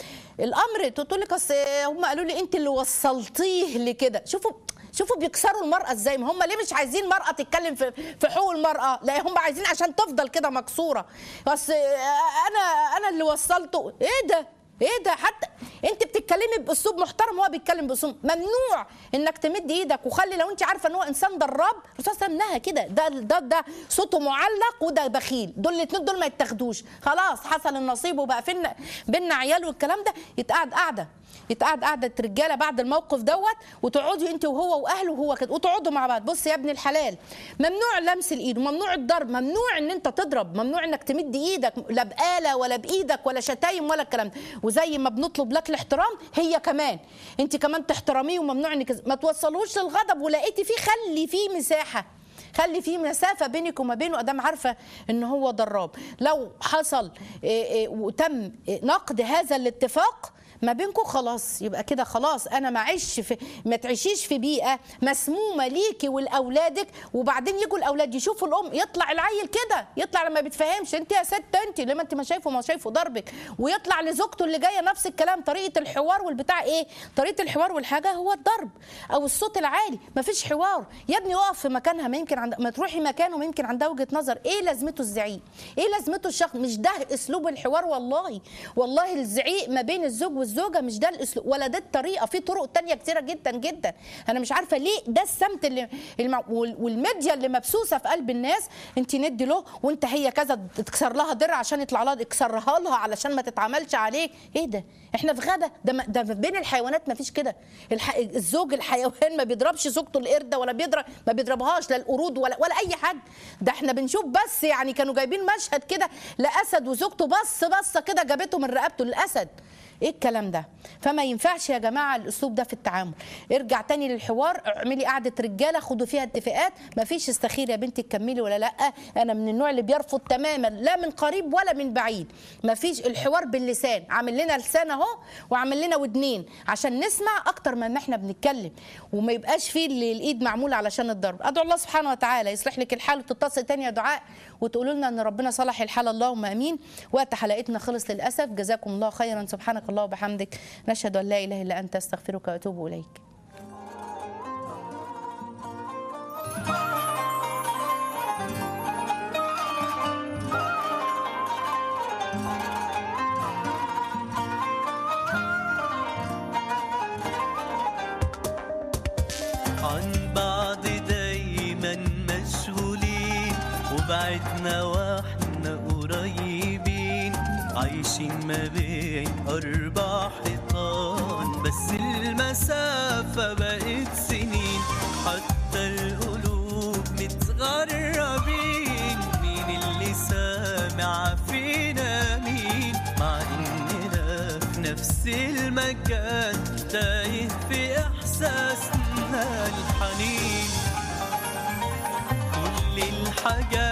الامر تقول لك اصل هم قالوا لي انت اللي وصلتيه لكده شوفوا شوفوا بيكسروا المرأة ازاي ما هم ليه مش عايزين المرأة تتكلم في في حقوق المرأة لا هم عايزين عشان تفضل كده مكسورة بس انا انا اللي وصلته ايه ده ايه ده حتى انت بتتكلمي باسلوب محترم وهو بيتكلم باسلوب ممنوع انك تمد ايدك وخلي لو انت عارفه ان هو انسان ضراب الرسول صلى الله عليه وسلم نهى كده ده ده ده صوته معلق وده بخيل دول الاثنين دول ما يتاخدوش خلاص حصل النصيب وبقى فينا بينا عيال والكلام ده يتقعد قاعده يتقعد قعده رجاله بعد الموقف دوت وتقعدي انت وهو واهله وهو كده وتقعدوا مع بعض بص يا ابن الحلال ممنوع لمس الايد وممنوع الضرب ممنوع ان انت تضرب ممنوع انك تمد ايدك لا بآلة ولا بايدك ولا شتايم ولا الكلام ده وزي ما بنطلب لك الاحترام هي كمان انت كمان تحترميه وممنوع انك ما توصلوش للغضب ولقيتي فيه خلي فيه مساحه خلي في مسافه بينك وما بينه ادام عارفه ان هو ضراب لو حصل إيه إيه وتم إيه نقد هذا الاتفاق ما بينكم خلاص يبقى كده خلاص انا ما اعيش في ما تعيشيش في بيئه مسمومه ليكي ولاولادك وبعدين يجوا الاولاد يشوفوا الام يطلع العيل كده يطلع لما بيتفهمش انت يا ست انت لما انت ما شايفه ما شايفه ضربك ويطلع لزوجته اللي جايه نفس الكلام طريقه الحوار والبتاع ايه طريقه الحوار والحاجه هو الضرب او الصوت العالي ما فيش حوار يا ابني اقف في مكانها ما يمكن عند... ما تروحي مكانه ما يمكن عندها وجهه نظر ايه لازمته الزعيق ايه لازمته الشخص مش ده اسلوب الحوار والله والله الزعيق ما بين الزوج والزوجه مش ده الاسلوب ولا ده الطريقه في طرق تانية كتيره جدا جدا انا مش عارفه ليه ده السمت اللي الم... وال- والميديا اللي مبسوسه في قلب الناس انت ندي له وانت هي كذا تكسر لها درع عشان يطلع لها اكسرها لها علشان ما تتعملش عليك ايه ده احنا في غدا ده ما- ده بين الحيوانات ما فيش كده الح... الزوج الحيوان ما بيضربش زوجته القرده ولا بيضرب ما بيضربهاش لا القرود ولا ولا اي حد ده احنا بنشوف بس يعني كانوا جايبين مشهد كده لاسد وزوجته بص بصه كده جابته من رقبته للاسد ايه الكلام ده فما ينفعش يا جماعه الاسلوب ده في التعامل ارجع تاني للحوار اعملي قعده رجاله خدوا فيها اتفاقات ما فيش استخير يا بنتي تكملي ولا لا انا من النوع اللي بيرفض تماما لا من قريب ولا من بعيد ما فيش الحوار باللسان عامل لنا لسان اهو وعامل لنا ودنين عشان نسمع اكتر ما ما احنا بنتكلم وما يبقاش فيه اللي الايد معموله علشان الضرب ادعو الله سبحانه وتعالى يصلح لك الحال وتتصل تاني يا دعاء وتقولوا لنا ان ربنا صلح الحال اللهم امين وقت حلقتنا خلص للاسف جزاكم الله خيرا سبحانك الله وبحمدك نشهد ان لا اله الا انت استغفرك واتوب اليك عن بعض دايما مشغولين وبعدنا واحنا قريبين عايشين ما بين أربع حيطان بس المسافة بقت سنين حتى القلوب متغربين مين اللي سامع فينا مين مع إننا في نفس المكان تايه في إحساسنا الحنين كل الحاجات